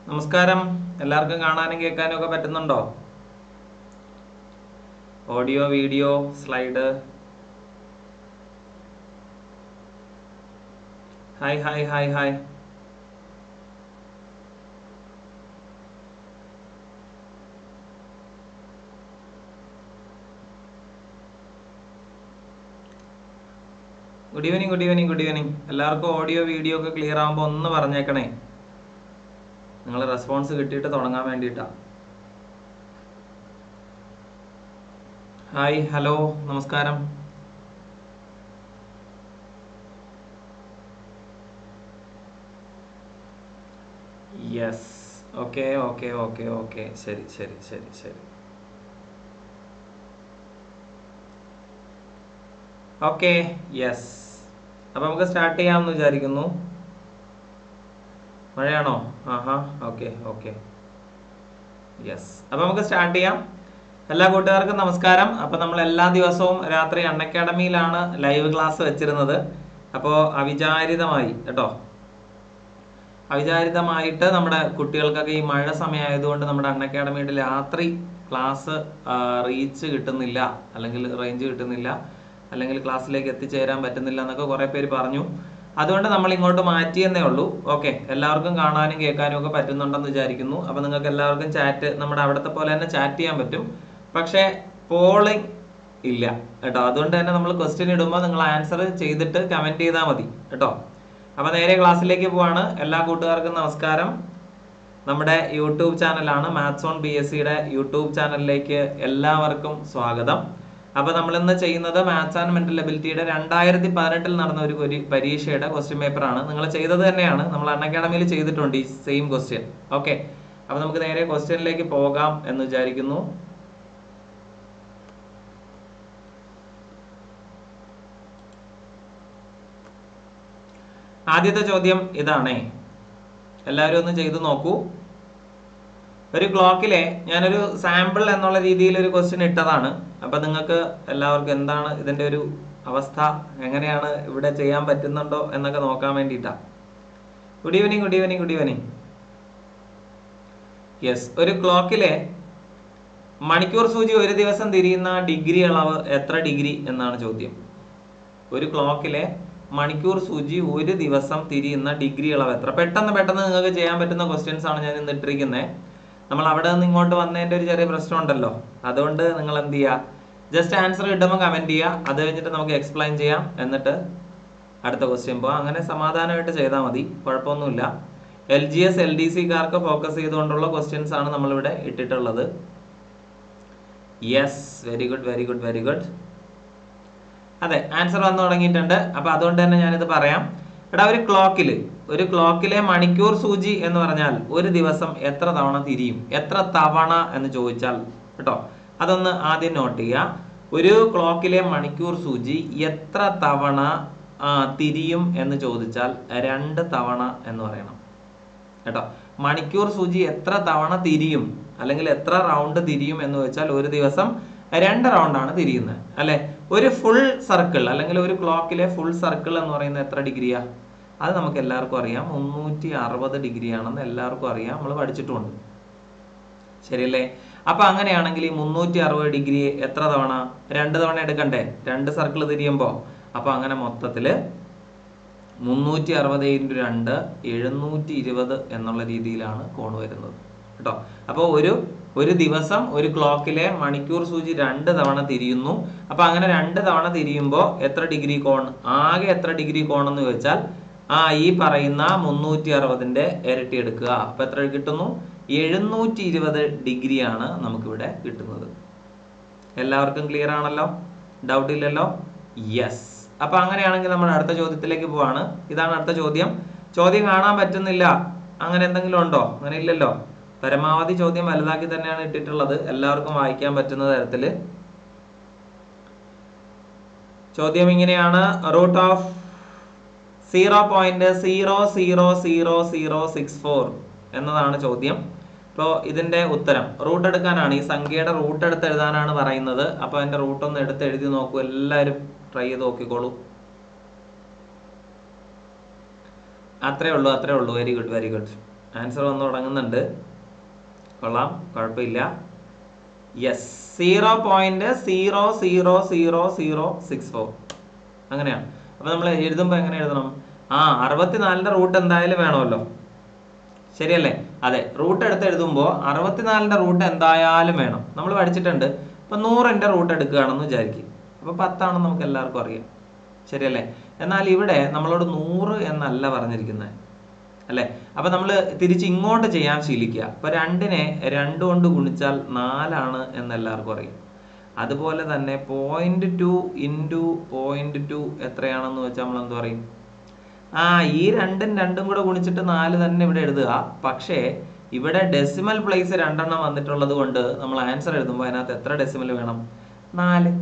നമസ്കാരം എല്ലാവർക്കും കാണാനും കേൾക്കാനും ഒക്കെ പറ്റുന്നുണ്ടോ audio video slide hi hi hi hi good evening good evening good evening എല്ലാവർക്കും ഓഡിയോ വീഡിയോ ഒക്കെ ക്ലിയർ ആകുമ്പോൾ ഒന്ന് പറഞ്ഞേക്കണേ നിങ്ങൾ റെസ്പോൺസ് കിട്ടിയിട്ട് തുടങ്ങാൻ വേണ്ടിയിട്ടാ ഹായ് ഹലോ നമസ്കാരം yes okay okay okay okay ശരി ശരി ശരി ശരി ഓക്കെ യെസ് അപ്പൊ നമുക്ക് സ്റ്റാർട്ട് ചെയ്യാമെന്ന് വിചാരിക്കുന്നു മഴയാണോ ആഹാ ഓക്കെ ഓക്കെ യെസ് അപ്പൊ നമുക്ക് സ്റ്റാർട്ട് ചെയ്യാം എല്ലാ കൂട്ടുകാർക്കും നമസ്കാരം അപ്പൊ നമ്മൾ എല്ലാ ദിവസവും രാത്രി അൺ അക്കാഡമിയിലാണ് ലൈവ് ക്ലാസ് വെച്ചിരുന്നത് അപ്പോൾ അവിചാരിതമായി കേട്ടോ അവിചാരിതമായിട്ട് നമ്മുടെ കുട്ടികൾക്കൊക്കെ ഈ മഴ സമയമായതുകൊണ്ട് നമ്മുടെ അൺ അക്കാഡമിയുടെ രാത്രി ക്ലാസ് റീച്ച് കിട്ടുന്നില്ല അല്ലെങ്കിൽ റേഞ്ച് കിട്ടുന്നില്ല അല്ലെങ്കിൽ ക്ലാസ്സിലേക്ക് എത്തിച്ചേരാൻ പറ്റുന്നില്ല എന്നൊക്കെ കുറെ പേര് പറഞ്ഞു അതുകൊണ്ട് നമ്മൾ ഇങ്ങോട്ട് മാറ്റിയെന്നേ ഉള്ളൂ ഓക്കെ എല്ലാവർക്കും കാണാനും കേൾക്കാനും ഒക്കെ പറ്റുന്നുണ്ടെന്ന് വിചാരിക്കുന്നു അപ്പൊ നിങ്ങൾക്ക് എല്ലാവർക്കും ചാറ്റ് നമ്മുടെ അവിടുത്തെ പോലെ തന്നെ ചാറ്റ് ചെയ്യാൻ പറ്റും പക്ഷേ പോളിംഗ് ഇല്ല കേട്ടോ അതുകൊണ്ട് തന്നെ നമ്മൾ ക്വസ്റ്റ്യൻ ഇടുമ്പോൾ നിങ്ങൾ ആൻസർ ചെയ്തിട്ട് കമന്റ് ചെയ്താൽ മതി കേട്ടോ അപ്പൊ നേരെ ക്ലാസ്സിലേക്ക് പോവാണ് എല്ലാ കൂട്ടുകാർക്കും നമസ്കാരം നമ്മുടെ യൂട്യൂബ് ചാനലാണ് മാത്സ് ഓൺ ബി എസ് സിയുടെ യൂട്യൂബ് ചാനലിലേക്ക് എല്ലാവർക്കും സ്വാഗതം അപ്പൊ നമ്മൾ ഇന്ന് ചെയ്യുന്നത് മാത്സ് ആൻഡ് മെന്റൽ എബിലിറ്റിയുടെ രണ്ടായിരത്തി പതിനെട്ടിൽ നടന്ന ഒരു പരി- പരീക്ഷയുടെ ക്വസ്റ്റ്യൻ പേപ്പർ ആണ് നിങ്ങൾ ചെയ്തത് തന്നെയാണ് നമ്മൾ അൺ അക്കാഡമിയിൽ ചെയ്തിട്ടുണ്ട് ഈ സെയിം ക്വസ്റ്റ്യൻ ഓക്കെ അപ്പൊ നമുക്ക് നേരെ ക്വസ്റ്റ്യനിലേക്ക് പോകാം എന്ന് വിചാരിക്കുന്നു ആദ്യത്തെ ചോദ്യം ഇതാണേ എല്ലാവരും ഒന്ന് ചെയ്തു നോക്കൂ ഒരു ക്ലോക്കിലെ ഞാനൊരു സാമ്പിൾ എന്നുള്ള രീതിയിൽ ഒരു ക്വസ്റ്റ്യൻ ഇട്ടതാണ് അപ്പൊ നിങ്ങൾക്ക് എല്ലാവർക്കും എന്താണ് ഇതിന്റെ ഒരു അവസ്ഥ എങ്ങനെയാണ് ഇവിടെ ചെയ്യാൻ പറ്റുന്നുണ്ടോ എന്നൊക്കെ നോക്കാൻ വേണ്ടിയിട്ടാ good evening good evening good evening yes ഒരു ക്ലോക്കിലെ മണിക്കൂർ സൂചി ഒരു ദിവസം തിരിയുന്ന ഡിഗ്രി അളവ് എത്ര ഡിഗ്രി എന്നാണ് ചോദ്യം ഒരു ക്ലോക്കിലെ മണിക്കൂർ സൂചി ഒരു ദിവസം തിരിയുന്ന ഡിഗ്രി അളവ് എത്ര പെട്ടെന്ന് പെട്ടെന്ന് നിങ്ങൾക്ക് ചെയ്യാൻ പറ്റുന്ന ക്വസ്റ്റ്യൻസ് ആണ് ഞാൻ ഇന്ന് ഇട്ടിരിക്കുന്നത് നമ്മൾ അവിടെ നിന്ന് ഇങ്ങോട്ട് വന്നതിന്റെ ഒരു ചെറിയ പ്രശ്നം ഉണ്ടല്ലോ അതുകൊണ്ട് നിങ്ങൾ എന്ത് ചെയ്യുക ജസ്റ്റ് ആൻസർ കിട്ടുമ്പോൾ കമന്റ് ചെയ്യുക അത് കഴിഞ്ഞിട്ട് നമുക്ക് എക്സ്പ്ലെയിൻ ചെയ്യാം എന്നിട്ട് അടുത്ത ക്വസ്റ്റ്യൻ പോവാം അങ്ങനെ സമാധാനമായിട്ട് ചെയ്താൽ മതി കുഴപ്പമൊന്നുമില്ല L G S L D സിക്കാർക്ക് ഫോക്കസ് ചെയ്തുകൊണ്ടുള്ള ക്വസ്റ്റ്യൻസ് ആണ് നമ്മളിവിടെ ഇട്ടിട്ടുള്ളത് yes very good very good very good അതെ ആൻസർ വന്നു തുടങ്ങിയിട്ടുണ്ട് അപ്പൊ അതുകൊണ്ട് തന്നെ ഞാനിത് പറയാം എടാ ഒരു ക്ലോക്കില് ഒരു ക്ലോക്കിലെ മണിക്കൂർ സൂചി എന്ന് പറഞ്ഞാൽ ഒരു ദിവസം എത്ര തവണ തിരിയും എത്ര തവണ എന്ന് ചോദിച്ചാൽ കേട്ടോ അതൊന്ന് ആദ്യം നോട്ട് ചെയ്യുക ഒരു ക്ലോക്കിലെ മണിക്കൂർ സൂചി എത്ര തവണ ആ, തിരിയും എന്ന് ചോദിച്ചാൽ രണ്ട് തവണ എന്ന് പറയണം കേട്ടോ മണിക്കൂർ സൂചി എത്ര തവണ തിരിയും അല്ലെങ്കിൽ എത്ര റൗണ്ട് തിരിയും എന്ന് വെച്ചാൽ ഒരു ദിവസം രണ്ട് റൗണ്ട് ആണ് തിരിയുന്നത് അല്ലെ ഒരു ഫുൾ സർക്കിൾ അല്ലെങ്കിൽ ഒരു ക്ലോക്കിലെ ഫുൾ സർക്കിൾ എന്ന് പറയുന്നത് എത്ര ഡിഗ്രിയാ അത് നമുക്ക് എല്ലാവർക്കും അറിയാം മുന്നൂറ്റി അറുപത് ഡിഗ്രി ആണെന്ന് എല്ലാവർക്കും അറിയാം നമ്മൾ പഠിച്ചിട്ടുമുണ്ട് ശരിയല്ലേ അപ്പൊ അങ്ങനെയാണെങ്കിൽ ഈ മുന്നൂറ്റി അറുപത് ഡിഗ്രി എത്ര തവണ രണ്ട് തവണ എടുക്കണ്ടേ രണ്ട് സർക്കിൾ തിരിയുമ്പോ അപ്പൊ അങ്ങനെ മൊത്തത്തില് മുന്നൂറ്റി അറുപത് ഇൻറ്റു രണ്ട് എഴുന്നൂറ്റി ഇരുപത് എന്നുള്ള രീതിയിലാണ് കോൺ വരുന്നത് കേട്ടോ അപ്പോൾ ഒരു ഒരു ദിവസം ഒരു ക്ലോക്കിലെ മണിക്കൂർ സൂചി രണ്ട് തവണ തിരിയുന്നു അപ്പൊ അങ്ങനെ രണ്ട് തവണ തിരിയുമ്പോൾ എത്ര ഡിഗ്രി കോൺ ആകെ എത്ര ഡിഗ്രി കോൺ എന്ന് ചോദിച്ചാൽ ആ ഈ പറയുന്ന മുന്നൂറ്റി അറുപതിന്റെ ഇരട്ടി എടുക്കുക അപ്പൊ എത്ര കിട്ടുന്നു എഴുന്നൂറ്റി ഇരുപത് ഡിഗ്രിയാണ് നമുക്കിവിടെ കിട്ടുന്നത് എല്ലാവർക്കും ക്ലിയർ ആണല്ലോ ഡൗട്ട് ഇല്ലല്ലോ യെസ് അപ്പൊ അങ്ങനെയാണെങ്കിൽ നമ്മൾ അടുത്ത ചോദ്യത്തിലേക്ക് പോവാണ് ഇതാണ് അടുത്ത ചോദ്യം ചോദ്യം കാണാൻ പറ്റുന്നില്ല അങ്ങനെ എന്തെങ്കിലും ഉണ്ടോ അങ്ങനെ ഇല്ലല്ലോ പരമാവധി ചോദ്യം വലുതാക്കി തന്നെയാണ് ഇട്ടിട്ടുള്ളത് എല്ലാവർക്കും വായിക്കാൻ പറ്റുന്ന തരത്തില് ചോദ്യം ഇങ്ങനെയാണ് root of zero point zero zero zero zero six four എന്നതാണ് ചോദ്യം അപ്പോൾ ഇതിന്റെ ഉത്തരം റൂട്ട് എടുക്കാനാണ് ഈ സംഖ്യയുടെ റൂട്ട് എടുത്ത് എഴുതാനാണ് പറയുന്നത് അപ്പോൾ അതിന്റെ റൂട്ട് ഒന്ന് എടുത്ത് എഴുതി നോക്കൂ എല്ലാവരും ട്രൈ ചെയ്ത് നോക്കിക്കോളൂ അത്രേ ഉള്ളൂ അത്രേ ഉള്ളൂ very good very good answer വന്ന് തുടങ്ങുന്നുണ്ട് കൊള്ളാം കുഴപ്പമില്ല yes zero point zero zero zero zero six four അങ്ങനെയാണ് അപ്പൊ നമ്മൾ എഴുതുമ്പോൾ എങ്ങനെ എഴുതണം ആ അറുപത്തിനാലിന്റെ റൂട്ട് എന്തായാലും വേണമല്ലോ ശരിയല്ലേ അതെ റൂട്ട് എടുത്ത് എഴുതുമ്പോൾ അറുപത്തിനാലിന്റെ റൂട്ട് എന്തായാലും വേണം നമ്മൾ പഠിച്ചിട്ടുണ്ട് ഇപ്പൊ നൂറിന്റെ റൂട്ട് എടുക്കുകയാണെന്ന് വിചാരിക്കും അപ്പൊ പത്താണെന്ന് നമുക്ക് എല്ലാവർക്കും അറിയാം ശരിയല്ലേ എന്നാൽ ഇവിടെ നമ്മളോട് നൂറ് എന്നല്ല പറഞ്ഞിരിക്കുന്നത് അല്ലെ അപ്പൊ നമ്മൾ തിരിച്ച് ഇങ്ങോട്ട് ചെയ്യാൻ ശീലിക്കുക അപ്പൊ രണ്ടിനെ രണ്ട് കൊണ്ട് ഗുണിച്ചാൽ നാലാണ് എന്ന് എല്ലാവർക്കും അറിയാം അതുപോലെ തന്നെ point two into point two എത്രയാണെന്ന് വെച്ചാൽ നമ്മൾ എന്ത് പറയും ആ ഈ രണ്ടും രണ്ടും കൂടെ ഗുണിച്ചിട്ട് നാല് തന്നെ ഇവിടെ എഴുതുക പക്ഷേ ഇവിടെ ഡെസിമൽ പ്ലേസ് രണ്ടെണ്ണം വന്നിട്ടുള്ളത് കൊണ്ട് നമ്മൾ ആൻസർ എഴുതുമ്പോൾ അതിനകത്ത് എത്ര ഡെസിമൽ വേണം നാല്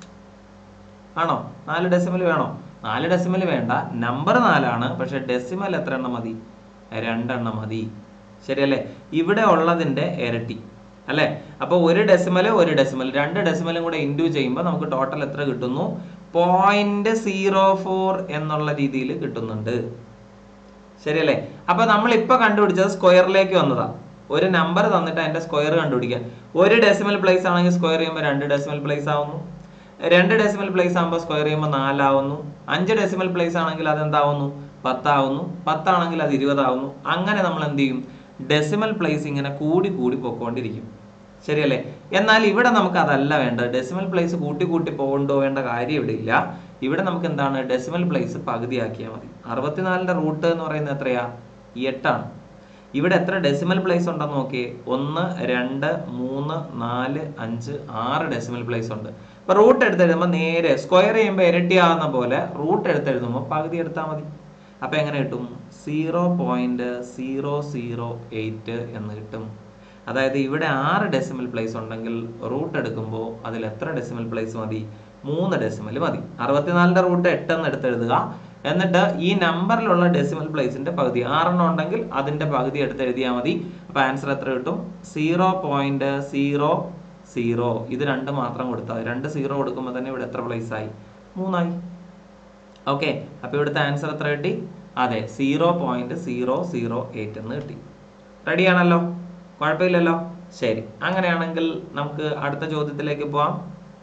ആണോ നാല് ഡെസിമൽ വേണോ നാല് ഡെസിമൽ വേണ്ട നമ്പർ നാലാണ് പക്ഷെ ഡെസിമൽ എത്ര എണ്ണം മതി രണ്ടെണ്ണം മതി ശരിയല്ലേ ഇവിടെ ഉള്ളതിന്റെ ഇരട്ടി അല്ലെ അപ്പൊ ഒരു ഡെസിമൽ ഒരു ഡെസിമൽ രണ്ട് ഡെസിമലും കൂടെ ഇൻഡു ചെയ്യുമ്പോൾ നമുക്ക് ടോട്ടൽ എത്ര കിട്ടുന്നു പോയിന്റ് സീറോ ഫോർ എന്നുള്ള രീതിയിൽ കിട്ടുന്നുണ്ട് ശരിയല്ലേ അപ്പൊ നമ്മൾ ഇപ്പൊ കണ്ടുപിടിച്ചത് സ്ക്വയറിലേക്ക് വന്നതാ ഒരു നമ്പർ തന്നിട്ട് അതിന്റെ സ്ക്വയർ കണ്ടുപിടിക്കാൻ ഒരു ഡെസിമൽ പ്ലേസ് ആണെങ്കിൽ സ്ക്വയർ ചെയ്യുമ്പോൾ രണ്ട് ഡെസിമൽ പ്ലേസ് ആവുന്നു രണ്ട് ഡെസിമൽ പ്ലേസ് ആകുമ്പോൾ സ്ക്വയർ ചെയ്യുമ്പോൾ നാലാവുന്നു അഞ്ച് ഡെസിമൽ പ്ലേസ് ആണെങ്കിൽ അതെന്താവുന്നു പത്താവുന്നു പത്താണെങ്കിൽ അത് ഇരുപതാവുന്നു അങ്ങനെ നമ്മൾ എന്ത് ചെയ്യും ഡെസിമൽ പ്ലേസ് ഇങ്ങനെ കൂടി കൂടി പൊക്കോണ്ടിരിക്കും ശരിയല്ലേ എന്നാൽ ഇവിടെ നമുക്ക് അതല്ല വേണ്ടത് ഡെസിമൽ പ്ലേസ് കൂട്ടി കൂട്ടി പോകണ്ടോ വേണ്ട കാര്യം ഇവിടെ ഇല്ല ഇവിടെ നമുക്ക് എന്താണ് ഡെസിമൽ പ്ലേസ് പകുതിയാക്കിയാൽ മതി അറുപത്തിനാലിന്റെ റൂട്ട് എന്ന് പറയുന്നത് എത്രയാ എട്ടാണ് ഇവിടെ എത്ര ഡെസിമൽ പ്ലേസ് ഉണ്ടെന്ന് നോക്കിയേ ഒന്ന് രണ്ട് മൂന്ന് നാല് അഞ്ച് ആറ് ഡെസിമൽ പ്ലേസ് ഉണ്ട് അപ്പൊ റൂട്ട് എടുത്ത് എഴുതുമ്പോൾ നേരെ സ്ക്വയർ ചെയ്യുമ്പോൾ ഇരട്ടിയാവുന്ന പോലെ റൂട്ട് എടുത്ത് എഴുതുമ്പോൾ പകുതി എടുത്താൽ മതി അപ്പൊ എങ്ങനെ കിട്ടും zero point zero zero eight എന്ന് കിട്ടും അതായത് ഇവിടെ ആറ് ഡെസിമൽ പ്ലേസ് ഉണ്ടെങ്കിൽ റൂട്ട് എടുക്കുമ്പോൾ അതിൽ എത്ര ഡെസിമൽ പ്ലേസ് മതി മൂന്ന് ഡെസിമൽ മതി അറുപത്തിനാലിന്റെ റൂട്ട് എട്ടെന്ന് എടുത്ത് എഴുതുക എന്നിട്ട് ഈ നമ്പറിലുള്ള ഡെസിമൽ പ്ലേസിന്റെ പകുതി ആറെണ്ണം ഉണ്ടെങ്കിൽ അതിന്റെ പകുതി എടുത്ത് എഴുതിയാൽ മതി അപ്പൊ ആൻസർ എത്ര കിട്ടും സീറോ പോയിന്റ് സീറോ സീറോ ഇത് രണ്ട് മാത്രം കൊടുത്താൽ മതി രണ്ട് സീറോ കൊടുക്കുമ്പോൾ തന്നെ ഇവിടെ എത്ര പ്ലേസ് ആയി മൂന്നായി ഓക്കെ അപ്പൊ ഇവിടുത്തെ ആൻസർ എത്ര കിട്ടി അതെ zero point zero zero eight എന്ന് കിട്ടി റെഡിയാണല്ലോ കുഴപ്പമില്ലല്ലോ ശരി അങ്ങനെയാണെങ്കിൽ നമുക്ക് അടുത്ത ചോദ്യത്തിലേക്ക് പോവാം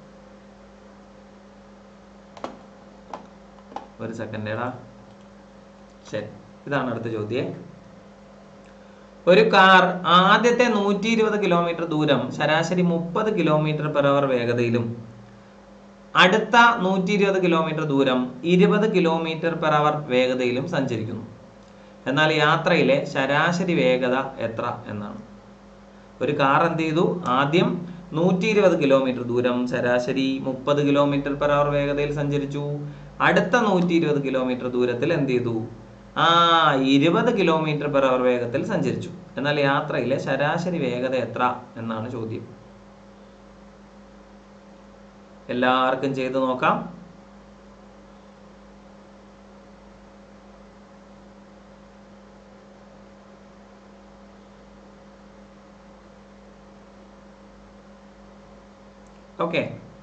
ഒരു സെക്കൻഡ് എടാ ശരി ഇതാണ് അടുത്ത ചോദ്യം ഒരു കാർ ആദ്യത്തെ നൂറ്റി ഇരുപത് കിലോമീറ്റർ ദൂരം ശരാശരി മുപ്പത് കിലോമീറ്റർ പെർ അവർ വേഗതയിലും അടുത്ത നൂറ്റി ഇരുപത് കിലോമീറ്റർ ദൂരം ഇരുപത് കിലോമീറ്റർ പെർ അവർ വേഗതയിലും സഞ്ചരിക്കുന്നു എന്നാൽ യാത്രയിലെ ശരാശരി വേഗത എത്ര എന്നാണ് ഒരു കാർ എന്ത് ചെയ്തു ആദ്യം നൂറ്റി ഇരുപത് കിലോമീറ്റർ ദൂരം ശരാശരി മുപ്പത് കിലോമീറ്റർ പെർ അവർ വേഗതയിൽ സഞ്ചരിച്ചു അടുത്ത നൂറ്റി ഇരുപത് കിലോമീറ്റർ ദൂരത്തിൽ എന്ത് ചെയ്തു ആ ഇരുപത് കിലോമീറ്റർ പെർ അവർ വേഗത്തിൽ സഞ്ചരിച്ചു എന്നാൽ യാത്രയിലെ ശരാശരി വേഗത എത്ര എന്നാണ് ചോദ്യം എല്ലാവർക്കും ചെയ്തു നോക്കാം ഓക്കെ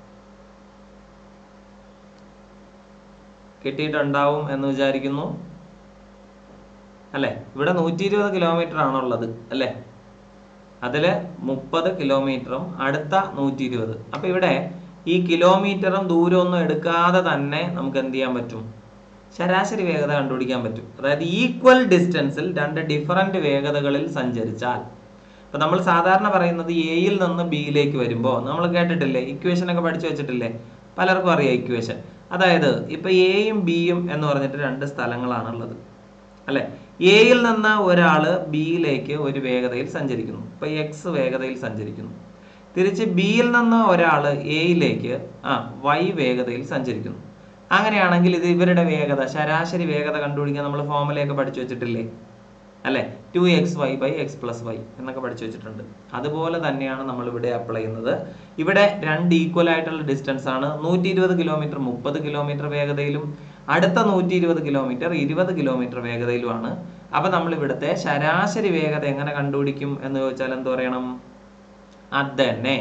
കിട്ടിയിട്ടുണ്ടാവും എന്ന് വിചാരിക്കുന്നു അല്ലെ ഇവിടെ നൂറ്റി ഇരുപത് കിലോമീറ്റർ ആണുള്ളത് അല്ലെ അതില് മുപ്പത് കിലോമീറ്ററും അടുത്ത നൂറ്റി ഇരുപത് അപ്പൊ ഇവിടെ ഈ കിലോമീറ്ററും ദൂരമൊന്നും എടുക്കാതെ തന്നെ നമുക്ക് എന്ത് ചെയ്യാൻ പറ്റും ശരാശരി വേഗത കണ്ടുപിടിക്കാൻ പറ്റും അതായത് ഈക്വൽ ഡിസ്റ്റൻസിൽ രണ്ട് ഡിഫറൻറ്റ് വേഗതകളിൽ സഞ്ചരിച്ചാൽ ഇപ്പൊ നമ്മൾ സാധാരണ പറയുന്നത് എയിൽ നിന്ന് ബിയിലേക്ക് വരുമ്പോൾ നമ്മൾ കേട്ടിട്ടില്ലേ ഇക്വേഷൻ ഒക്കെ പഠിച്ചു വെച്ചിട്ടില്ലേ പലർക്കും അറിയാം ഇക്വേഷൻ അതായത് ഇപ്പൊ എയും ബിയും എന്ന് പറഞ്ഞിട്ട് രണ്ട് സ്ഥലങ്ങളാണുള്ളത് അല്ലെ എയിൽ നിന്ന് ഒരാള് ബിയിലേക്ക് ഒരു വേഗതയിൽ സഞ്ചരിക്കുന്നു ഇപ്പൊ എക്സ് വേഗതയിൽ സഞ്ചരിക്കുന്നു തിരിച്ച് ബിയിൽ നിന്ന് ഒരാള് എയിലേക്ക് ആ വൈ വേഗതയിൽ സഞ്ചരിക്കുന്നു അങ്ങനെയാണെങ്കിൽ ഇത് ഇവരുടെ വേഗത ശരാശരി വേഗത കണ്ടുപിടിക്കാൻ നമ്മൾ ഫോമുലയൊക്കെ പഠിച്ചു വെച്ചിട്ടില്ലേ അല്ലെ two X Y by X plus Y എന്നൊക്കെ പഠിച്ചു വെച്ചിട്ടുണ്ട് അതുപോലെ തന്നെയാണ് നമ്മൾ ഇവിടെ അപ്ലൈ ചെയ്യുന്നത് ഇവിടെ രണ്ട് ഈക്വൽ ആയിട്ടുള്ള ഡിസ്റ്റൻസ് ആണ് നൂറ്റി ഇരുപത് കിലോമീറ്റർ മുപ്പത് കിലോമീറ്റർ വേഗതയിലും അടുത്ത നൂറ്റി ഇരുപത് കിലോമീറ്റർ ഇരുപത് കിലോമീറ്റർ വേഗതയിലുമാണ് അപ്പൊ നമ്മൾ ഇവിടുത്തെ ശരാശരി വേഗത എങ്ങനെ കണ്ടുപിടിക്കും എന്ന് ചോദിച്ചാൽ എന്ത് പറയണം അത് തന്നെ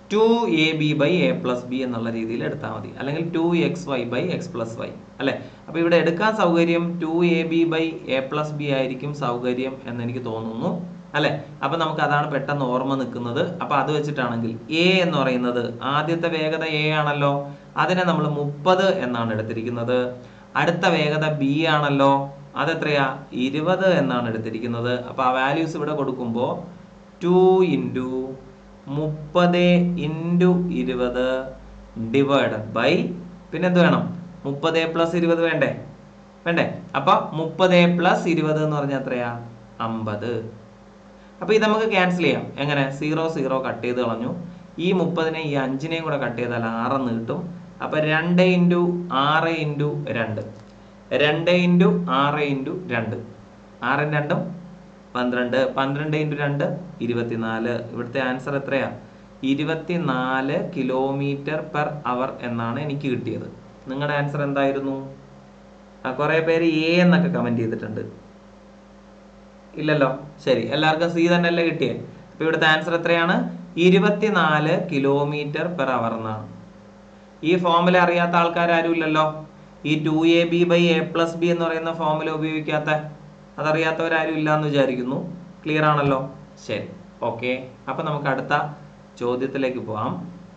two A B by A plus B എന്നുള്ള രീതിയിൽ എടുത്താൽ മതി അല്ലെങ്കിൽ two X Y by X plus Y അല്ലെ അപ്പൊ ഇവിടെ എടുക്കാൻ സൗകര്യം two A B by A plus B ആയിരിക്കും സൗകര്യം എന്ന് എനിക്ക് തോന്നുന്നു അല്ലെ അപ്പൊ നമുക്ക് അതാണ് പെട്ടെന്ന് ഓർമ്മ നിൽക്കുന്നത് അപ്പൊ അത് വെച്ചിട്ടാണെങ്കിൽ എ എന്ന് പറയുന്നത് ആദ്യത്തെ വേഗത എ ആണല്ലോ അതിനെ നമ്മൾ മുപ്പത് എന്നാണ് എടുത്തിരിക്കുന്നത് അടുത്ത വേഗത ബി ആണല്ലോ അതെത്രയാ ഇരുപത് എന്നാണ് എടുത്തിരിക്കുന്നത് അപ്പൊ ആ വാല്യൂസ് ഇവിടെ കൊടുക്കുമ്പോൾ ടു ഇൻറ്റു മുപ്പത് ഇൻറ്റു ഇരുപത് ഡിവൈഡഡ് ബൈ പിന്നെ എന്ത് വേണം മുപ്പത് പ്ലസ് ഇരുപത് വേണ്ടേ വേണ്ടേ അപ്പൊ മുപ്പത് പ്ലസ് ഇരുപത് എന്ന് പറഞ്ഞാൽ എത്രയാ അമ്പത് അപ്പൊ ഇത് നമുക്ക് ക്യാൻസൽ ചെയ്യാം എങ്ങനെ സീറോ സീറോ കട്ട് ചെയ്ത് കളഞ്ഞു ഈ മുപ്പതിനെ ഈ അഞ്ചിനെയും കൂടെ കട്ട് ചെയ്താൽ ആറെന്ന് കിട്ടും അപ്പൊ രണ്ട് ഇൻറ്റു ആറ് ഇൻറ്റു രണ്ട് രണ്ട് ഇൻറ്റു ആറ് ഇൻറ്റു രണ്ട് ആറും രണ്ടും പന്ത്രണ്ട് പന്ത്രണ്ട് ഇൻറ്റു രണ്ട് ഇരുപത്തിനാല് ഇവിടുത്തെ ആൻസർ എത്രയാ ഇരുപത്തിനാല് കിലോമീറ്റർ പെർ അവർ എന്നാണ് എനിക്ക് കിട്ടിയത് നിങ്ങളുടെ ആൻസർ എന്തായിരുന്നു ആ കുറെ പേര് എ എന്നൊക്കെ കമന്റ് ചെയ്തിട്ടുണ്ട് ഇല്ലല്ലോ ശരി എല്ലാവർക്കും സി തന്നെയല്ലേ കിട്ടിയേ അപ്പൊ ഇവിടുത്തെ ആൻസർ എത്രയാണ് ഇരുപത്തിനാല് കിലോമീറ്റർ പെർ അവർ എന്നാണ് ഈ ഫോമുല അറിയാത്ത ആൾക്കാർ ആരും ഇല്ലല്ലോ ഈ two A B by A plus B എന്ന് പറയുന്ന ഫോമുല ഉപയോഗിക്കാത്ത അതറിയാത്തവരാരും ഇല്ല എന്ന് വിചാരിക്കുന്നു ക്ലിയർ ആണല്ലോ ശരി ഓക്കെ അപ്പൊ നമുക്ക് അടുത്ത ചോദ്യത്തിലേക്ക് പോവാം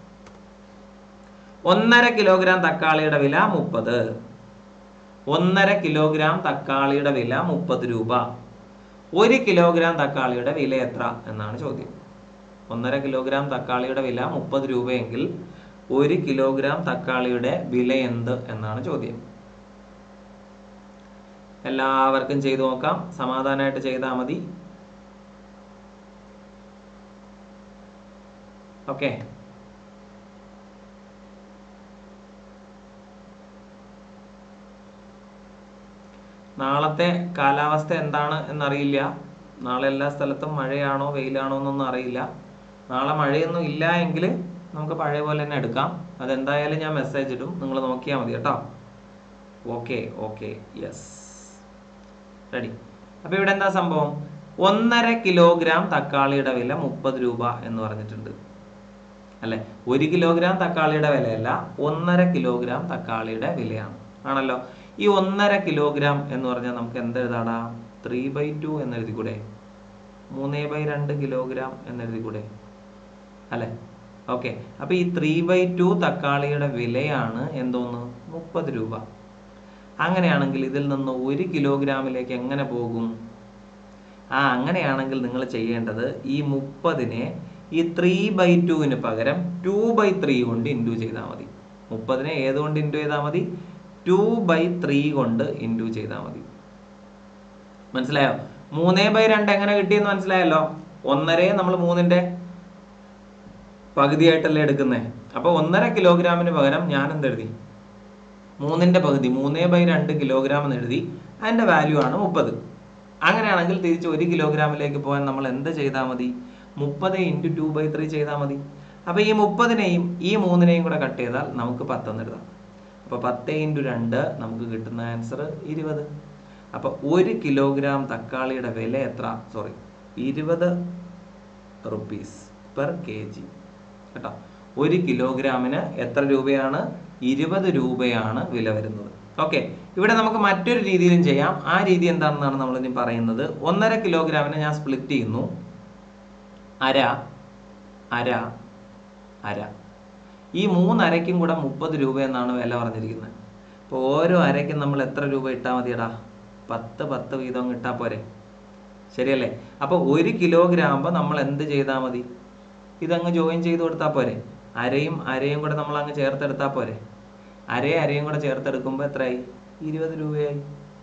ഒന്നര കിലോഗ്രാം തക്കാളിയുടെ വില മുപ്പത് ഒന്നര കിലോഗ്രാം തക്കാളിയുടെ വില മുപ്പത് രൂപ ഒരു കിലോഗ്രാം തക്കാളിയുടെ വില എത്ര എന്നാണ് ചോദ്യം ഒന്നര കിലോഗ്രാം തക്കാളിയുടെ വില മുപ്പത് രൂപയെങ്കിൽ ഒരു കിലോഗ്രാം തക്കാളിയുടെ വില എന്ത് എന്നാണ് ചോദ്യം എല്ലാവർക്കും ചെയ്തു നോക്കാം സമാധാനമായിട്ട് ചെയ്താൽ മതി ഓക്കെ നാളത്തെ കാലാവസ്ഥ എന്താണ് എന്നറിയില്ല നാളെ എല്ലാ സ്ഥലത്തും മഴയാണോ വെയിലാണോ എന്നൊന്നും അറിയില്ല നാളെ മഴയൊന്നും ഇല്ല എങ്കിൽ നമുക്ക് പഴയ പോലെ തന്നെ എടുക്കാം അതെന്തായാലും ഞാൻ മെസ്സേജ് ഇടും നിങ്ങൾ നോക്കിയാൽ മതി കേട്ടോ ഓക്കെ ഓക്കെ യെസ് റെഡി അപ്പൊ ഇവിടെ എന്താ സംഭവം ഒന്നര കിലോഗ്രാം തക്കാളിയുടെ വില മുപ്പത് രൂപ എന്ന് പറഞ്ഞിട്ടുണ്ട് അല്ലെ ഒരു കിലോഗ്രാം തക്കാളിയുടെ വിലയല്ല ഒന്നര കിലോഗ്രാം തക്കാളിയുടെ വിലയാണ് ആണല്ലോ ഈ ഒന്നര കിലോഗ്രാം എന്ന് പറഞ്ഞാൽ നമുക്ക് എന്ത് എഴുതാടാ ത്രീ ബൈ ടു എന്ന് എഴുതിക്കൂടെ മൂന്നേ ബൈ രണ്ട് കിലോഗ്രാം എന്ന് എഴുതിക്കൂടെ അല്ലെ ഓക്കെ അപ്പൊ ഈ ത്രീ ബൈ ടു തക്കാളിയുടെ വിലയാണ് എന്തോന്ന് മുപ്പത് രൂപ അങ്ങനെയാണെങ്കിൽ ഇതിൽ നിന്ന് ഒരു കിലോഗ്രാമിലേക്ക് എങ്ങനെ പോകും ആ അങ്ങനെയാണെങ്കിൽ നിങ്ങൾ ചെയ്യേണ്ടത് ഈ മുപ്പതിനെ ഈ ത്രീ ബൈ ടുവിന് പകരം ടു ബൈ ത്രീ കൊണ്ട് ഇൻറ്റു ചെയ്താൽ മതി മുപ്പതിനെ ഏതുകൊണ്ട് ഇൻറ്റു ചെയ്താൽ മതി ടു ബൈ ത്രീ കൊണ്ട് ഇൻറ്റു ചെയ്താൽ മതി മനസ്സിലായോ മൂന്നേ ബൈ രണ്ട് എങ്ങനെ കിട്ടിയെന്ന് മനസ്സിലായല്ലോ ഒന്നരയെ നമ്മൾ മൂന്നിന്റെ പകുതിയായിട്ടല്ലേ എടുക്കുന്നേ അപ്പൊ ഒന്നര കിലോഗ്രാമിന് പകരം ഞാൻ എന്തെഴുതി മൂന്നിന്റെ പകുതി മൂന്നേ ബൈ രണ്ട് കിലോഗ്രാം എന്ന് എഴുതി അതിന്റെ വാല്യൂ ആണ് മുപ്പത് അങ്ങനെയാണെങ്കിൽ തിരിച്ച് ഒരു കിലോഗ്രാമിലേക്ക് പോകാൻ നമ്മൾ എന്ത് ചെയ്താൽ മതി മുപ്പത് ഇൻറ്റു ടു ബൈ ത്രീ ചെയ്താൽ മതി അപ്പൊ ഈ മുപ്പതിനെയും ഈ മൂന്നിനെയും കൂടെ കട്ട് ചെയ്താൽ നമുക്ക് പത്തെന്ന് എഴുതാം അപ്പൊ പത്ത് ഇൻറ്റു രണ്ട് നമുക്ക് കിട്ടുന്ന ആൻസർ ഇരുപത് അപ്പൊ ഒരു കിലോഗ്രാം തക്കാളിയുടെ വില എത്ര സോറി ഇരുപത് റുപ്പീസ് പെർ കെ ജി കേട്ടോ ഒരു കിലോഗ്രാമിന് എത്ര രൂപയാണ് ഇരുപത് രൂപയാണ് വില വരുന്നത് ഓക്കെ ഇവിടെ നമുക്ക് മറ്റൊരു രീതിയിലും ചെയ്യാം ആ രീതി എന്താണെന്നാണ് നമ്മൾ ഇനി പറയുന്നത് ഒന്നര കിലോഗ്രാമിനെ ഞാൻ സ്പ്ലിറ്റ് ചെയ്യുന്നു അര അര അര ഈ മൂന്ന് അരയ്ക്കും കൂടെ മുപ്പത് രൂപ എന്നാണ് വില പറഞ്ഞിരിക്കുന്നത് അപ്പോൾ ഓരോ അരയ്ക്കും നമ്മൾ എത്ര രൂപ ഇട്ടാൽ മതിയടാ പത്ത് പത്ത് വീതം ഇട്ടാൽ പോരെ ശരിയല്ലേ അപ്പോൾ ഒരു കിലോഗ്രാം ആകുമ്പോൾ നമ്മൾ എന്ത് ചെയ്താൽ മതി ഇതങ്ങ് ജോയിൻ ചെയ്ത് കൊടുത്താൽ പോരെ അരയും അരയും കൂടെ നമ്മൾ അങ്ങ് ചേർത്തെടുത്താൽ പോരെ അരയും അരയും കൂടെ ചേർത്തെടുക്കുമ്പോൾ എത്രയായി ഇരുപത് രൂപയായി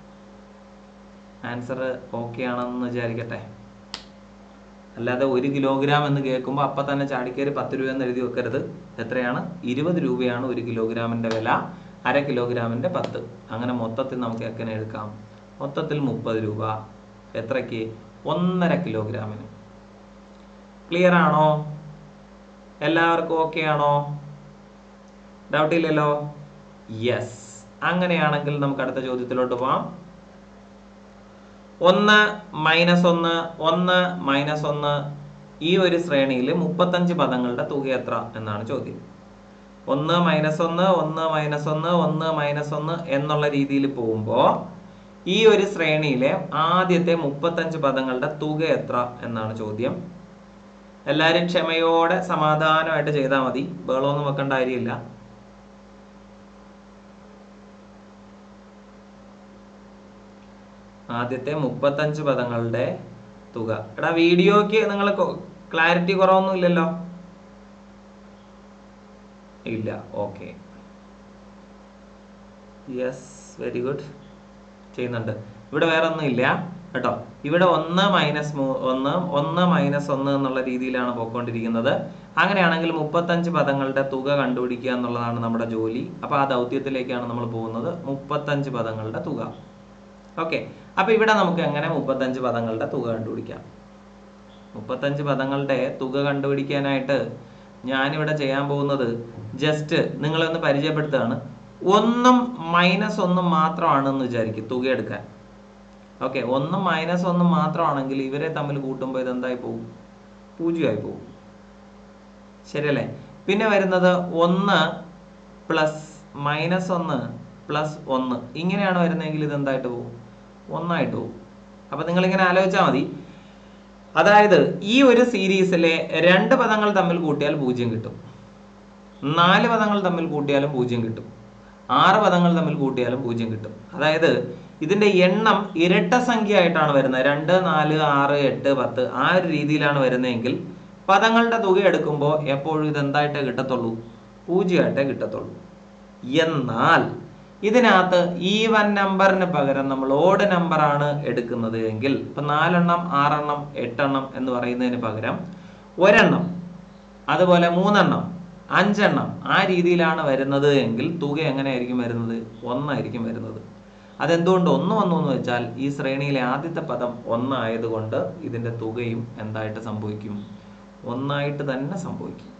ആൻസർ ഓക്കെ ആണെന്ന് വിചാരിക്കട്ടെ അല്ലാതെ ഒരു കിലോഗ്രാം എന്ന് കേൾക്കുമ്പോൾ അപ്പം തന്നെ ചാടിക്കയറി പത്ത് രൂപ എന്ന് എഴുതി വെക്കരുത് എത്രയാണ് ഇരുപത് രൂപയാണ് ഒരു കിലോഗ്രാമിന്റെ വില അര കിലോഗ്രാമിന്റെ പത്ത് അങ്ങനെ മൊത്തത്തിൽ നമുക്ക് എങ്ങനെ എടുക്കാം മൊത്തത്തിൽ മുപ്പത് രൂപ എത്രയ്ക്ക് ഒന്നര കിലോഗ്രാമിന് ക്ലിയർ ആണോ എല്ലാവർക്കും ഓക്കെ ആണോ ഡൗട്ട് ഇല്ലല്ലോ യെസ് അങ്ങനെയാണെങ്കിൽ നമുക്ക് അടുത്ത ചോദ്യത്തിലോട്ട് പോവാം ഒന്ന് മൈനസ് ഒന്ന് ഒന്ന് മൈനസ് ഒന്ന് ഈ ഒരു ശ്രേണിയിൽ മുപ്പത്തഞ്ച് പദങ്ങളുടെ തുക എത്ര എന്നാണ് ചോദ്യം ഒന്ന് മൈനസ് ഒന്ന് ഒന്ന് മൈനസ് ഒന്ന് ഒന്ന് മൈനസ് ഒന്ന് എന്നുള്ള രീതിയിൽ പോകുമ്പോൾ ഈ ഒരു ശ്രേണിയിലെ ആദ്യത്തെ മുപ്പത്തഞ്ച് പദങ്ങളുടെ തുക എത്ര എന്നാണ് ചോദ്യം എല്ലാവരും ക്ഷമയോടെ സമാധാനമായിട്ട് ചെയ്താൽ മതി ബഹളമൊന്നും വെക്കേണ്ട കാര്യമില്ല ആദ്യത്തെ മുപ്പത്തഞ്ച് പദങ്ങളുടെ തുക എടാ വീഡിയോക്ക് നിങ്ങൾ ക്ലാരിറ്റി കുറവൊന്നും ഇല്ലല്ലോ ഇല്ല ഓക്കെ യെസ് വെരി ഗുഡ് ചെയ്യുന്നുണ്ട് ഇവിടെ വേറെ ഒന്നും ഇല്ല കേട്ടോ ഇവിടെ ഒന്ന് മൈനസ് മൂ ഒന്ന് ഒന്ന് മൈനസ് ഒന്ന് എന്നുള്ള രീതിയിലാണ് പോയിക്കൊണ്ടിരിക്കുന്നത് അങ്ങനെയാണെങ്കിൽ മുപ്പത്തഞ്ച് പദങ്ങളുടെ തുക കണ്ടുപിടിക്കുക എന്നുള്ളതാണ് നമ്മുടെ ജോലി അപ്പൊ ആ ദൗത്യത്തിലേക്കാണ് നമ്മൾ പോകുന്നത് മുപ്പത്തഞ്ച് പദങ്ങളുടെ തുക ഓക്കെ അപ്പൊ ഇവിടെ നമുക്ക് എങ്ങനെ മുപ്പത്തഞ്ച് പദങ്ങളുടെ തുക കണ്ടുപിടിക്കാം മുപ്പത്തഞ്ച് പദങ്ങളുടെ തുക കണ്ടുപിടിക്കാനായിട്ട് ഞാനിവിടെ ചെയ്യാൻ പോകുന്നത് ജസ്റ്റ് നിങ്ങളെ ഒന്ന് പരിചയപ്പെടുത്തുകയാണ് ഒന്നും മൈനസ് ഒന്നും മാത്രമാണെന്ന് വിചാരിക്കും തുക എടുക്കാൻ ഓക്കെ ഒന്നും മൈനസ് ഒന്നും മാത്രമാണെങ്കിൽ ഇവരെ തമ്മിൽ കൂട്ടുമ്പോൾ ഇതെന്തായി പോകും പൂജ്യമായി പോകും ശരിയല്ലേ പിന്നെ വരുന്നത് ഒന്ന് പ്ലസ് മൈനസ് ഒന്ന് പ്ലസ് ഒന്ന് ഇങ്ങനെയാണ് വരുന്നതെങ്കിൽ ഇത് എന്തായിട്ട് പോകും ഒന്നായിട്ട് പോകും അപ്പൊ നിങ്ങൾ ഇങ്ങനെ ആലോചിച്ചാൽ മതി അതായത് ഈ ഒരു സീരീസിലെ രണ്ട് പദങ്ങൾ തമ്മിൽ കൂട്ടിയാൽ പൂജ്യം കിട്ടും നാല് പദങ്ങൾ തമ്മിൽ കൂട്ടിയാലും പൂജ്യം കിട്ടും ആറ് പദങ്ങൾ തമ്മിൽ കൂട്ടിയാലും പൂജ്യം കിട്ടും അതായത് ഇതിന്റെ എണ്ണം ഇരട്ട സംഖ്യ ആയിട്ടാണ് വരുന്നത് രണ്ട് നാല് ആറ് എട്ട് പത്ത് ആ ഒരു രീതിയിലാണ് വരുന്നതെങ്കിൽ പദങ്ങളുടെ തുക എടുക്കുമ്പോൾ എപ്പോഴും ഇത് എന്തായിട്ടേ കിട്ടത്തുള്ളൂ പൂജ്യമായിട്ടേ കിട്ടത്തുള്ളൂ എന്നാൽ ഇതിനകത്ത് ഈവൻ നമ്പറിന് പകരം നമ്മൾ ഓഡ് നമ്പർ ആണ് എടുക്കുന്നത് എങ്കിൽ ഇപ്പൊ നാലെണ്ണം ആറെണ്ണം എട്ടെണ്ണം എന്ന് പറയുന്നതിന് പകരം ഒരെണ്ണം അതുപോലെ മൂന്നെണ്ണം അഞ്ചെണ്ണം ആ രീതിയിലാണ് വരുന്നത് എങ്കിൽ തുക എങ്ങനെയായിരിക്കും വരുന്നത് ഒന്നായിരിക്കും വരുന്നത് അതെന്തുകൊണ്ട് ഒന്ന് വന്നു എന്ന് വെച്ചാൽ ഈ ശ്രേണിയിലെ ആദ്യത്തെ പദം ഒന്നായതുകൊണ്ട് ഇതിന്റെ തുകയും എന്തായിട്ട് സംഭവിക്കും ഒന്നായിട്ട് തന്നെ സംഭവിക്കും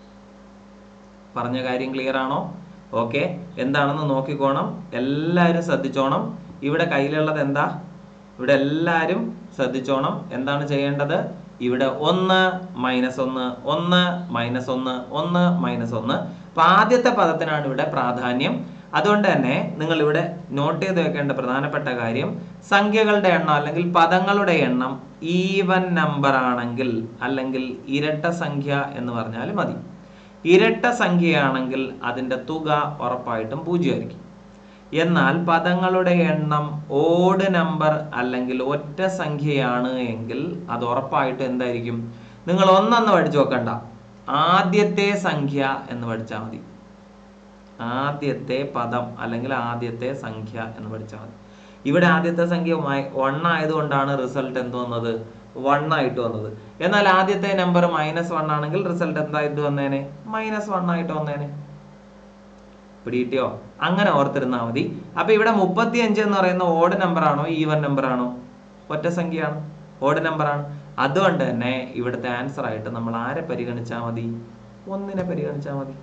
പറഞ്ഞ കാര്യം ക്ലിയർ ആണോ ഓക്കെ എന്താണെന്ന് നോക്കിക്കോണം എല്ലാവരും ശ്രദ്ധിച്ചോണം ഇവിടെ കയ്യിലുള്ളത് എന്താ ഇവിടെ എല്ലാവരും ശ്രദ്ധിച്ചോണം എന്താണ് ചെയ്യേണ്ടത് ഇവിടെ ഒന്ന് മൈനസ് ഒന്ന് ഒന്ന് മൈനസ് ഒന്ന് ഒന്ന് മൈനസ് ഒന്ന് അപ്പൊ ആദ്യത്തെ പദത്തിനാണ് ഇവിടെ പ്രാധാന്യം അതുകൊണ്ട് തന്നെ നിങ്ങൾ ഇവിടെ നോട്ട് ചെയ്ത് വെക്കേണ്ട പ്രധാനപ്പെട്ട കാര്യം സംഖ്യകളുടെ എണ്ണം അല്ലെങ്കിൽ പദങ്ങളുടെ എണ്ണം ഈവൻ നമ്പർ ആണെങ്കിൽ അല്ലെങ്കിൽ ഇരട്ട സംഖ്യ എന്ന് പറഞ്ഞാൽ മതി ഇരട്ട സംഖ്യയാണെങ്കിൽ അതിന്റെ തുക ഉറപ്പായിട്ടും പൂജ്യമായിരിക്കും എന്നാൽ പദങ്ങളുടെ എണ്ണം ഓഡ് നമ്പർ അല്ലെങ്കിൽ ഒറ്റ സംഖ്യയാണ് എങ്കിൽ അത് ഉറപ്പായിട്ടും എന്തായിരിക്കും നിങ്ങൾ ഒന്നെന്ന് പഠിച്ചു നോക്കണ്ട ആദ്യത്തെ സംഖ്യ എന്ന് പഠിച്ചാൽ മതി ആദ്യത്തെ പദം അല്ലെങ്കിൽ ആദ്യത്തെ സംഖ്യ എന്ന് പഠിച്ചാൽ മതി ഇവിടെ ആദ്യത്തെ സംഖ്യ വൺ ആയതുകൊണ്ടാണ് റിസൾട്ട് എന്ത് വന്നത് വൺ ആയിട്ട് വന്നത് എന്നാൽ ആദ്യത്തെ നമ്പർ മൈനസ് വൺ ആണെങ്കിൽ റിസൾട്ട് എന്തായിട്ട് വന്നേനെ മൈനസ് വൺ ആയിട്ട് വന്നേനെ പിടികിട്ടിയോ അങ്ങനെ ഓർത്തിരുന്നാൽ മതി അപ്പൊ ഇവിടെ മുപ്പത്തി അഞ്ച് എന്ന് പറയുന്ന ഓഡ് നമ്പർ ആണോ ഈവൻ നമ്പർ ആണോ ഒറ്റ സംഖ്യയാണ് ഓഡ് നമ്പർ ആണ് അതുകൊണ്ട് തന്നെ ഇവിടുത്തെ ആൻസർ ആയിട്ട് നമ്മൾ ആരെ പരിഗണിച്ചാൽ മതി ഒന്നിനെ പരിഗണിച്ചാൽ മതി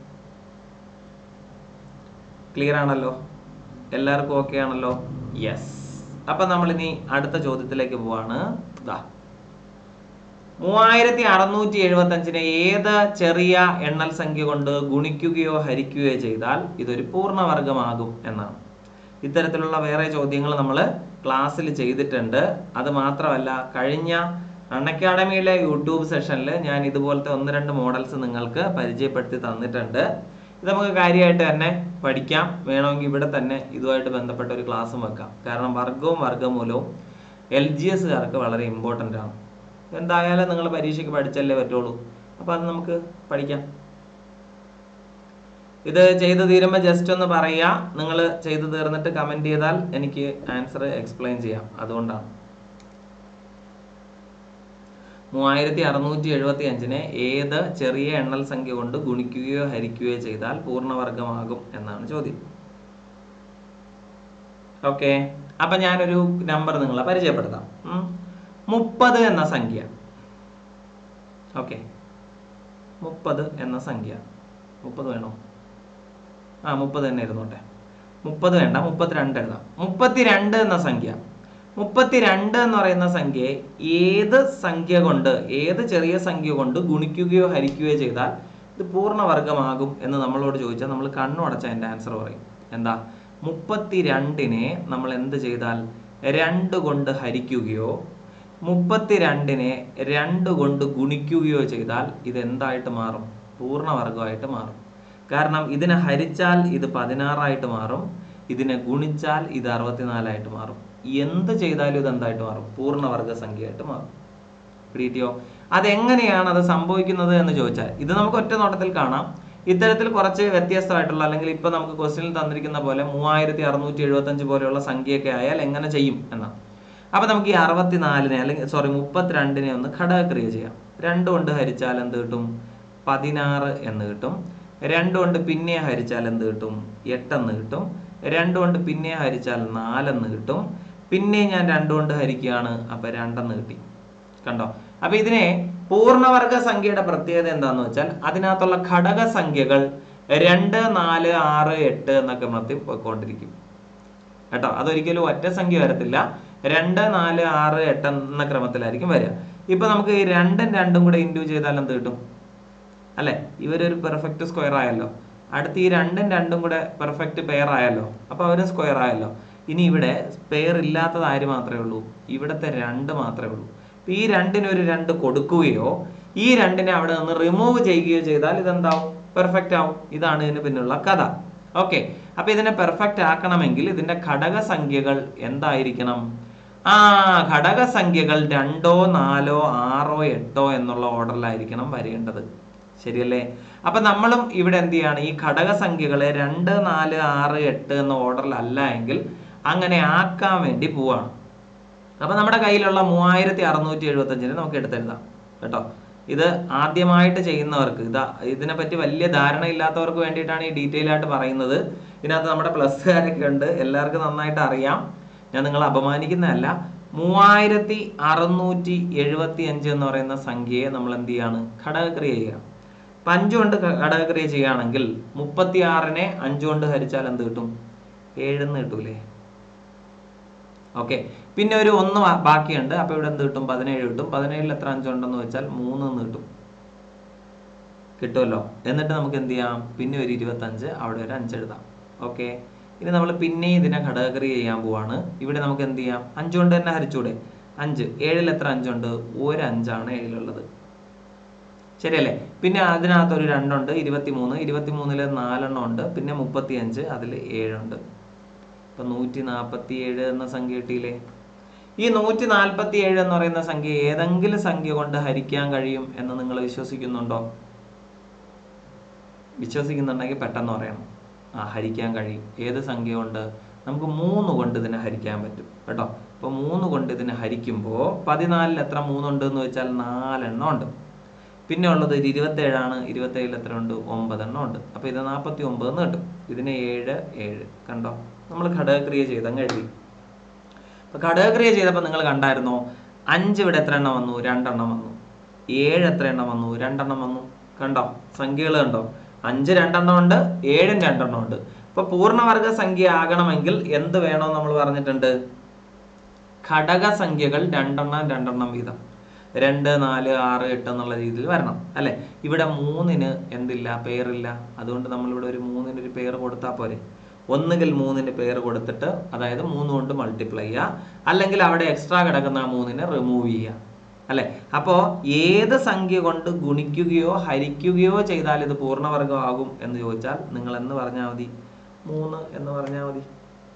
ക്ലിയർ ആണല്ലോ എല്ലാവർക്കും ഓക്കെ ആണല്ലോ യെസ് അപ്പൊ നമ്മൾ ഇനി അടുത്ത ചോദ്യത്തിലേക്ക് പോവാണ് ദാ മൂവായിരത്തി അറുന്നൂറ്റി എഴുപത്തി അഞ്ചിനെ ഏത് ചെറിയ എണ്ണൽ സംഖ്യ കൊണ്ട് ഗുണിക്കുകയോ ഹരിക്കുകയോ ചെയ്താൽ ഇതൊരു പൂർണ്ണവർഗമാകും എന്നാണ് ഇത്തരത്തിലുള്ള വേറെ ചോദ്യങ്ങൾ നമ്മൾ ക്ലാസ്സിൽ ചെയ്തിട്ടുണ്ട് അത് മാത്രമല്ല കഴിഞ്ഞ അൺ അക്കാഡമിയിലെ യൂട്യൂബ് സെഷനിൽ ഞാൻ ഇതുപോലത്തെ ഒന്ന് രണ്ട് മോഡൽസ് നിങ്ങൾക്ക് പരിചയപ്പെടുത്തി തന്നിട്ടുണ്ട് ഇത് നമുക്ക് കാര്യമായിട്ട് തന്നെ പഠിക്കാം വേണമെങ്കിൽ ഇവിടെ തന്നെ ഇതുമായിട്ട് ബന്ധപ്പെട്ട ഒരു ക്ലാസ്സും വെക്കാം കാരണം വർഗവും വർഗമൂലവും എൽ ജി എസ്സുകാർക്ക് വളരെ ഇമ്പോർട്ടൻ്റ് ആണ് എന്തായാലും നിങ്ങൾ പരീക്ഷയ്ക്ക് പഠിച്ചല്ലേ പറ്റുള്ളൂ അപ്പൊ അത് നമുക്ക് പഠിക്കാം ഇത് ചെയ്തു തീരുമ്പോൾ ജസ്റ്റ് ഒന്ന് പറയുക നിങ്ങൾ ചെയ്തു തീർന്നിട്ട് കമന്റ് ചെയ്താൽ എനിക്ക് ആൻസർ എക്സ്പ്ലെയിൻ ചെയ്യാം അതുകൊണ്ടാണ് മൂവായിരത്തി അറുന്നൂറ്റി എഴുപത്തി അഞ്ചിനെ ഏത് ചെറിയ എണ്ണൽ സംഖ്യ കൊണ്ട് ഗുണിക്കുകയോ ഹരിക്കുകയോ ചെയ്താൽ പൂർണ്ണവർഗമാകും എന്നാണ് ചോദ്യം ഓക്കെ അപ്പൊ ഞാനൊരു നമ്പർ നിങ്ങളെ പരിചയപ്പെടുത്താം ഉം. മുപ്പത് എന്ന സംഖ്യ ഓക്കെ മുപ്പത് എന്ന സംഖ്യ മുപ്പത് വേണോ ആ മുപ്പത് തന്നെ ഇരുന്നോട്ടെ മുപ്പത് വേണ്ട മുപ്പത്തിരണ്ട് എഴുതാം മുപ്പത്തിരണ്ട് എന്ന സംഖ്യ മുപ്പത്തിരണ്ട് എന്ന് പറയുന്ന സംഖ്യയെ ഏത് സംഖ്യ കൊണ്ട് ഏത് ചെറിയ സംഖ്യ കൊണ്ട് ഗുണിക്കുകയോ ഹരിക്കുകയോ ചെയ്താൽ ഇത് പൂർണ്ണവർഗമാകും എന്ന് നമ്മളോട് ചോദിച്ചാൽ നമ്മൾ കണ്ണുടച്ച അതിൻ്റെ ആൻസർ പറയും എന്താ മുപ്പത്തിരണ്ടിനെ നമ്മൾ എന്ത് ചെയ്താൽ രണ്ട് കൊണ്ട് ഹരിക്കുകയോ മുപ്പത്തിരണ്ടിനെ രണ്ട് കൊണ്ട് ഗുണിക്കുകയോ ചെയ്താൽ ഇത് എന്തായിട്ട് മാറും പൂർണ്ണവർഗമായിട്ട് മാറും കാരണം ഇതിനെ ഹരിച്ചാൽ ഇത് പതിനാറായിട്ട് മാറും ഇതിനെ ഗുണിച്ചാൽ ഇത് അറുപത്തിനാലായിട്ട് മാറും എന്ത് ചെയ്താലും ഇത് എന്തായിട്ട് മാറും പൂർണ്ണവർഗ സംഖ്യയായിട്ട് മാറും പിടിയോ അതെങ്ങനെയാണ് അത് സംഭവിക്കുന്നത് എന്ന് ചോദിച്ചാൽ ഇത് നമുക്ക് ഒറ്റ നോട്ടത്തിൽ കാണാം ഇത്തരത്തിൽ കുറച്ച് വ്യത്യസ്തമായിട്ടുള്ള അല്ലെങ്കിൽ ഇപ്പൊ നമുക്ക് ക്വസ്റ്റ്യനിൽ തന്നിരിക്കുന്ന പോലെ മൂവായിരത്തി അറുന്നൂറ്റി എഴുപത്തി അഞ്ച് പോലെയുള്ള സംഖ്യയൊക്കെ ആയാൽ എങ്ങനെ ചെയ്യും എന്നാണ് അപ്പൊ നമുക്ക് ഈ അറുപത്തിനാലിനെ അല്ലെങ്കിൽ സോറി മുപ്പത്തിരണ്ടിനെ ഒന്ന് ഘടകക്രിയ ചെയ്യാം രണ്ട് കൊണ്ട് ഹരിച്ചാൽ എന്ത് കിട്ടും പതിനാറ് എന്ന് കിട്ടും രണ്ട് കൊണ്ട് പിന്നെ ഹരിച്ചാൽ എന്ത് കിട്ടും എട്ടെന്ന് കിട്ടും രണ്ട് കൊണ്ട് പിന്നെ ഹരിച്ചാൽ നാലെന്ന് കിട്ടും പിന്നെ ഞാൻ രണ്ട് കൊണ്ട് ഹരിക്കുകയാണ് അപ്പൊ രണ്ടെന്ന് കിട്ടി കണ്ടോ അപ്പൊ ഇതിനെ പൂർണ്ണവർഗ സംഖ്യയുടെ പ്രത്യേകത എന്താന്ന് വെച്ചാൽ അതിനകത്തുള്ള ഘടക സംഖ്യകൾ രണ്ട് നാല് ആറ് എട്ട് എന്നൊക്കെ ക്രമത്തിൽ പോയിക്കൊണ്ടിരിക്കും കേട്ടോ അതൊരിക്കലും ഒറ്റ സംഖ്യ വരത്തില്ല രണ്ട് നാല് ആറ് എട്ട് എന്ന ക്രമത്തിലായിരിക്കും വരിക ഇപ്പൊ നമുക്ക് ഈ രണ്ടും രണ്ടും കൂടെ ഇൻഡു ചെയ്താൽ എന്ത് കിട്ടും അല്ലെ ഇവരൊരു പെർഫെക്റ്റ് സ്ക്വയർ ആയല്ലോ അടുത്ത് ഈ രണ്ടും രണ്ടും കൂടെ പെർഫെക്റ്റ് പെയർ ആയല്ലോ അപ്പൊ അവരും സ്ക്വയർ ആയല്ലോ ഇനി ഇവിടെ പെയർ ഇല്ലാത്തത് ആര് മാത്രമേ ഉള്ളൂ ഇവിടത്തെ രണ്ട് മാത്രമേ ഉള്ളൂ അപ്പൊ ഈ രണ്ടിന് ഒരു രണ്ട് കൊടുക്കുകയോ ഈ രണ്ടിനെ അവിടെ നിന്ന് റിമൂവ് ചെയ്യുകയോ ചെയ്താൽ ഇതെന്താവും പെർഫെക്റ്റ് ആവും ഇതാണ് ഇതിന് പിന്നുള്ള കഥ ഓക്കെ അപ്പൊ ഇതിനെ പെർഫെക്റ്റ് ആക്കണമെങ്കിൽ ഇതിന്റെ ഘടക സംഖ്യകൾ എന്തായിരിക്കണം ആ ഘടക സംഖ്യകൾ രണ്ടോ നാലോ ആറോ എട്ടോ എന്നുള്ള ഓർഡറിലായിരിക്കണം വരേണ്ടത് ശരിയല്ലേ അപ്പൊ നമ്മളും ഇവിടെ എന്ത് ചെയ്യാണ് ഈ ഘടക സംഖ്യകളെ രണ്ട് നാല് ആറ് എട്ട് എന്ന ഓർഡറിലല്ല എങ്കിൽ അങ്ങനെ ആക്കാൻ വേണ്ടി പോവാണ് അപ്പൊ നമ്മുടെ കയ്യിലുള്ള മൂവായിരത്തി അറുന്നൂറ്റി എഴുപത്തി അഞ്ചിന് നമുക്ക് എടുത്തെഴുതാം കേട്ടോ ഇത് ആദ്യമായിട്ട് ചെയ്യുന്നവർക്ക് ഇതാ ഇതിനെപ്പറ്റി വലിയ ധാരണ ഇല്ലാത്തവർക്ക് വേണ്ടിയിട്ടാണ് ഈ ഡീറ്റെയിൽ ആയിട്ട് പറയുന്നത് ഇതിനകത്ത് നമ്മുടെ പ്ലസ്സുകാരൊക്കെ ഉണ്ട് എല്ലാവർക്കും നന്നായിട്ട് അറിയാം ഞാൻ നിങ്ങളെ അപമാനിക്കുന്നതല്ല മൂവായിരത്തി അറുന്നൂറ്റി എഴുപത്തി അഞ്ച് എന്ന് പറയുന്ന സംഖ്യയെ നമ്മൾ എന്ത് ചെയ്യാണ് ഘടകക്രിയ ചെയ്യുക അപ്പൊ അഞ്ച് കൊണ്ട് ഘ- ഘടകക്രിയ ചെയ്യുകയാണെങ്കിൽ മുപ്പത്തി ആറിനെ അഞ്ച് കൊണ്ട് ഹരിച്ചാൽ എന്ത് കിട്ടും ഏഴെന്ന് കിട്ടൂലേ ഓക്കെ പിന്നെ ഒരു ഒന്ന് ബാ- ബാക്കിയുണ്ട് അപ്പൊ ഇവിടെ എന്ത് കിട്ടും പതിനേഴ് കിട്ടും പതിനേഴിൽ എത്ര അഞ്ചുണ്ടെന്ന് വെച്ചാൽ മൂന്ന് എന്ന് കിട്ടും കിട്ടുമല്ലോ എന്നിട്ട് നമുക്ക് എന്ത് ചെയ്യാം പിന്നെ ഒരു ഇരുപത്തഞ്ച് അവിടെ ഒരു അഞ്ച് എഴുതാം ഓക്കെ ഇനി നമ്മൾ പിന്നെ ഇതിനെ ഘടകക്രിയ ചെയ്യാൻ പോവാണ് ഇവിടെ നമുക്ക് എന്ത് ചെയ്യാം അഞ്ച് കൊണ്ട് തന്നെ ഹരിച്ചൂടെ അഞ്ച് ഏഴിൽ എത്ര അഞ്ചുണ്ട് ഒരു അഞ്ചാണ് ഏഴിലുള്ളത് ശരിയല്ലേ പിന്നെ അതിനകത്ത് ഒരു രണ്ടുണ്ട് ഇരുപത്തിമൂന്ന് ഇരുപത്തിമൂന്നില് നാലെണ്ണം ഉണ്ട് പിന്നെ മുപ്പത്തിയഞ്ച് അതിൽ ഏഴുണ്ട് ഇപ്പൊ നൂറ്റി നാൽപ്പത്തി ഏഴ് എന്ന സംഖ്യ കിട്ടിയില്ലേ ഈ നൂറ്റി നാൽപ്പത്തി ഏഴ് എന്ന് പറയുന്ന സംഖ്യ ഏതെങ്കിലും സംഖ്യ കൊണ്ട് ഹരിക്കാൻ കഴിയും എന്ന് നിങ്ങൾ വിശ്വസിക്കുന്നുണ്ടോ വിശ്വസിക്കുന്നുണ്ടെങ്കിൽ പെട്ടെന്ന് പറയണം ആ ഹരിക്കാൻ കഴിയും ഏത് സംഖ്യ കൊണ്ട് നമുക്ക് മൂന്ന് കൊണ്ട് ഇതിനെ ഹരിക്കാൻ പറ്റും കേട്ടോ അപ്പൊ മൂന്ന് കൊണ്ട് ഇതിനെ ഹരിക്കുമ്പോൾ പതിനാലിൽ എത്ര മൂന്നുണ്ട് എന്ന് വെച്ചാൽ നാലെണ്ണം ഉണ്ട് പിന്നെ ഉള്ളത് ഒരു ഇരുപത്തേഴാണ് ഇരുപത്തേഴിൽ എത്ര ഉണ്ട് ഒമ്പതെണ്ണം ഉണ്ട് അപ്പൊ ഇത് നാൽപ്പത്തി ഒമ്പത് എന്ന് കിട്ടും ഇതിന് ഏഴ് ഏഴ് കണ്ടോ നമ്മൾ ഘടകക്രിയ ചെയ്തങ്ങ് എഴുതി അപ്പൊ ഘടകക്രിയ ചെയ്തപ്പോൾ നിങ്ങൾ കണ്ടായിരുന്നോ അഞ്ച് ഇവിടെ എത്ര എണ്ണം വന്നു രണ്ടെണ്ണം വന്നു ഏഴ് എത്ര എണ്ണം വന്നു രണ്ടെണ്ണം വന്നു കണ്ടോ സംഖ്യകൾ കണ്ടോ അഞ്ച് രണ്ടെണ്ണം ഉണ്ട് ഏഴും രണ്ടെണ്ണം ഉണ്ട് അപ്പൊ പൂർണ്ണവർഗ സംഖ്യ ആകണമെങ്കിൽ എന്ത് വേണമെന്ന് നമ്മൾ പറഞ്ഞിട്ടുണ്ട് ഘടക സംഖ്യകൾ രണ്ടെണ്ണം രണ്ടെണ്ണം വീതം രണ്ട് നാല് ആറ് എട്ട് എന്നുള്ള രീതിയിൽ വരണം അല്ലെ ഇവിടെ മൂന്നിന് എന്തില്ല പേരില്ല അതുകൊണ്ട് നമ്മളിവിടെ ഒരു മൂന്നിന് ഒരു പേര് കൊടുത്താൽ പോരെ ഒന്നുകിൽ മൂന്നിന് പേര് കൊടുത്തിട്ട് അതായത് മൂന്ന് കൊണ്ട് മൾട്ടിപ്ലൈ ചെയ്യുക അല്ലെങ്കിൽ അവിടെ എക്സ്ട്രാ കിടക്കുന്ന ആ മൂന്നിനെ റിമൂവ് ചെയ്യുക അല്ലെ അപ്പോ ഏത് സംഖ്യ കൊണ്ട് ഗുണിക്കുകയോ ഹരിക്കുകയോ ചെയ്താൽ ഇത് പൂർണ്ണവർഗമാകും എന്ന് ചോദിച്ചാൽ നിങ്ങൾ എന്ന് പറഞ്ഞാൽ മതി മൂന്ന് എന്ന് പറഞ്ഞാൽ മതി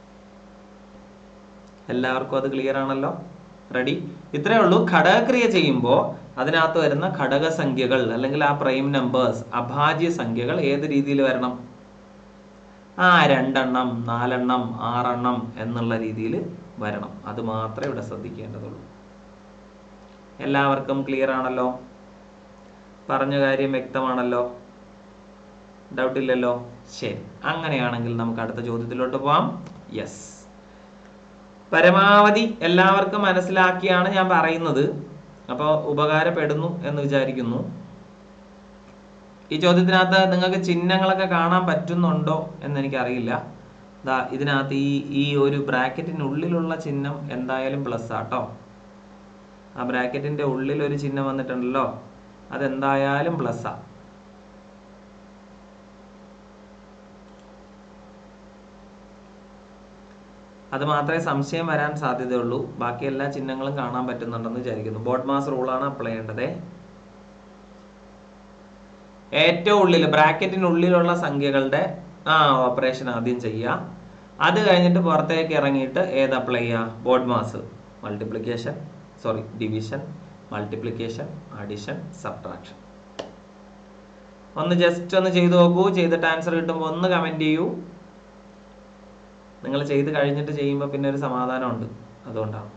എല്ലാവർക്കും അത് ക്ലിയർ ആണല്ലോ റെഡി ഇത്രയേ ഉള്ളൂ ഘടകക്രിയ ചെയ്യുമ്പോൾ അതിനകത്ത് വരുന്ന ഘടക സംഖ്യകൾ അല്ലെങ്കിൽ ആ പ്രൈം നമ്പേഴ്സ് അഭാജ്യ സംഖ്യകൾ ഏത് രീതിയിൽ വരണം ആ രണ്ടെണ്ണം നാലെണ്ണം ആറെണ്ണം എന്നുള്ള രീതിയിൽ വരണം അത് മാത്രമേ ഇവിടെ ശ്രദ്ധിക്കേണ്ടതുള്ളൂ എല്ലാവർക്കും ക്ലിയർ ആണല്ലോ പറഞ്ഞ കാര്യം വ്യക്തമാണല്ലോ ഡൗട്ട് ഇല്ലല്ലോ ശരി അങ്ങനെയാണെങ്കിൽ നമുക്ക് അടുത്ത ചോദ്യത്തിലോട്ട് പോവാം യെസ് പരമാവധി എല്ലാവർക്കും മനസ്സിലാക്കിയാണ് ഞാൻ പറയുന്നത് അപ്പോൾ ഉപകാരപ്പെടുന്നു എന്ന് വിചാരിക്കുന്നു ഈ ചോദ്യത്തിനകത്ത് നിങ്ങൾക്ക് ചിഹ്നങ്ങളൊക്കെ കാണാൻ പറ്റുന്നുണ്ടോ എന്ന് എനിക്കറിയില്ല ദാ ഇതിനകത്ത് ഈ ഈ ഒരു ബ്രാക്കറ്റിനുള്ളിലുള്ള ചിഹ്നം എന്തായാലും പ്ലസ് ആട്ടോ ആ ബ്രാക്കറ്റിന്റെ ഉള്ളിൽ ഒരു ചിഹ്നം വന്നിട്ടുണ്ടല്ലോ അതെന്തായാലും പ്ലസ് ആ അത് മാത്രമേ സംശയം വരാൻ സാധ്യതയുള്ളൂ ബാക്കി എല്ലാ ചിഹ്നങ്ങളും കാണാൻ പറ്റുന്നുണ്ടെന്ന് വിചാരിക്കുന്നു ബോട്ട് മാസ് റൂളാണ് അപ്ലൈ ചെയ്യേണ്ടത് ഏറ്റവും ഉള്ളിൽ ബ്രാക്കറ്റിനുള്ളിലുള്ള സംഖ്യകളുടെ ആ ഓപ്പറേഷൻ ആദ്യം ചെയ്യുക അത് കഴിഞ്ഞിട്ട് പുറത്തേക്ക് ഇറങ്ങിയിട്ട് ഏത് അപ്ലൈ ചെയ്യുക BODMAS multiplication sorry division multiplication addition subtraction ഒന്ന് ജസ്റ്റ് ഒന്ന് ചെയ്തു നോക്കൂ ചെയ്തിട്ട് ആൻസർ കിട്ടുമ്പോൾ ഒന്ന് കമന്റ് ചെയ്യൂ നിങ്ങൾ ചെയ്ത് കഴിഞ്ഞിട്ട് ചെയ്യുമ്പോൾ പിന്നെ ഒരു സമാധാനമുണ്ട് അതുകൊണ്ടാണ്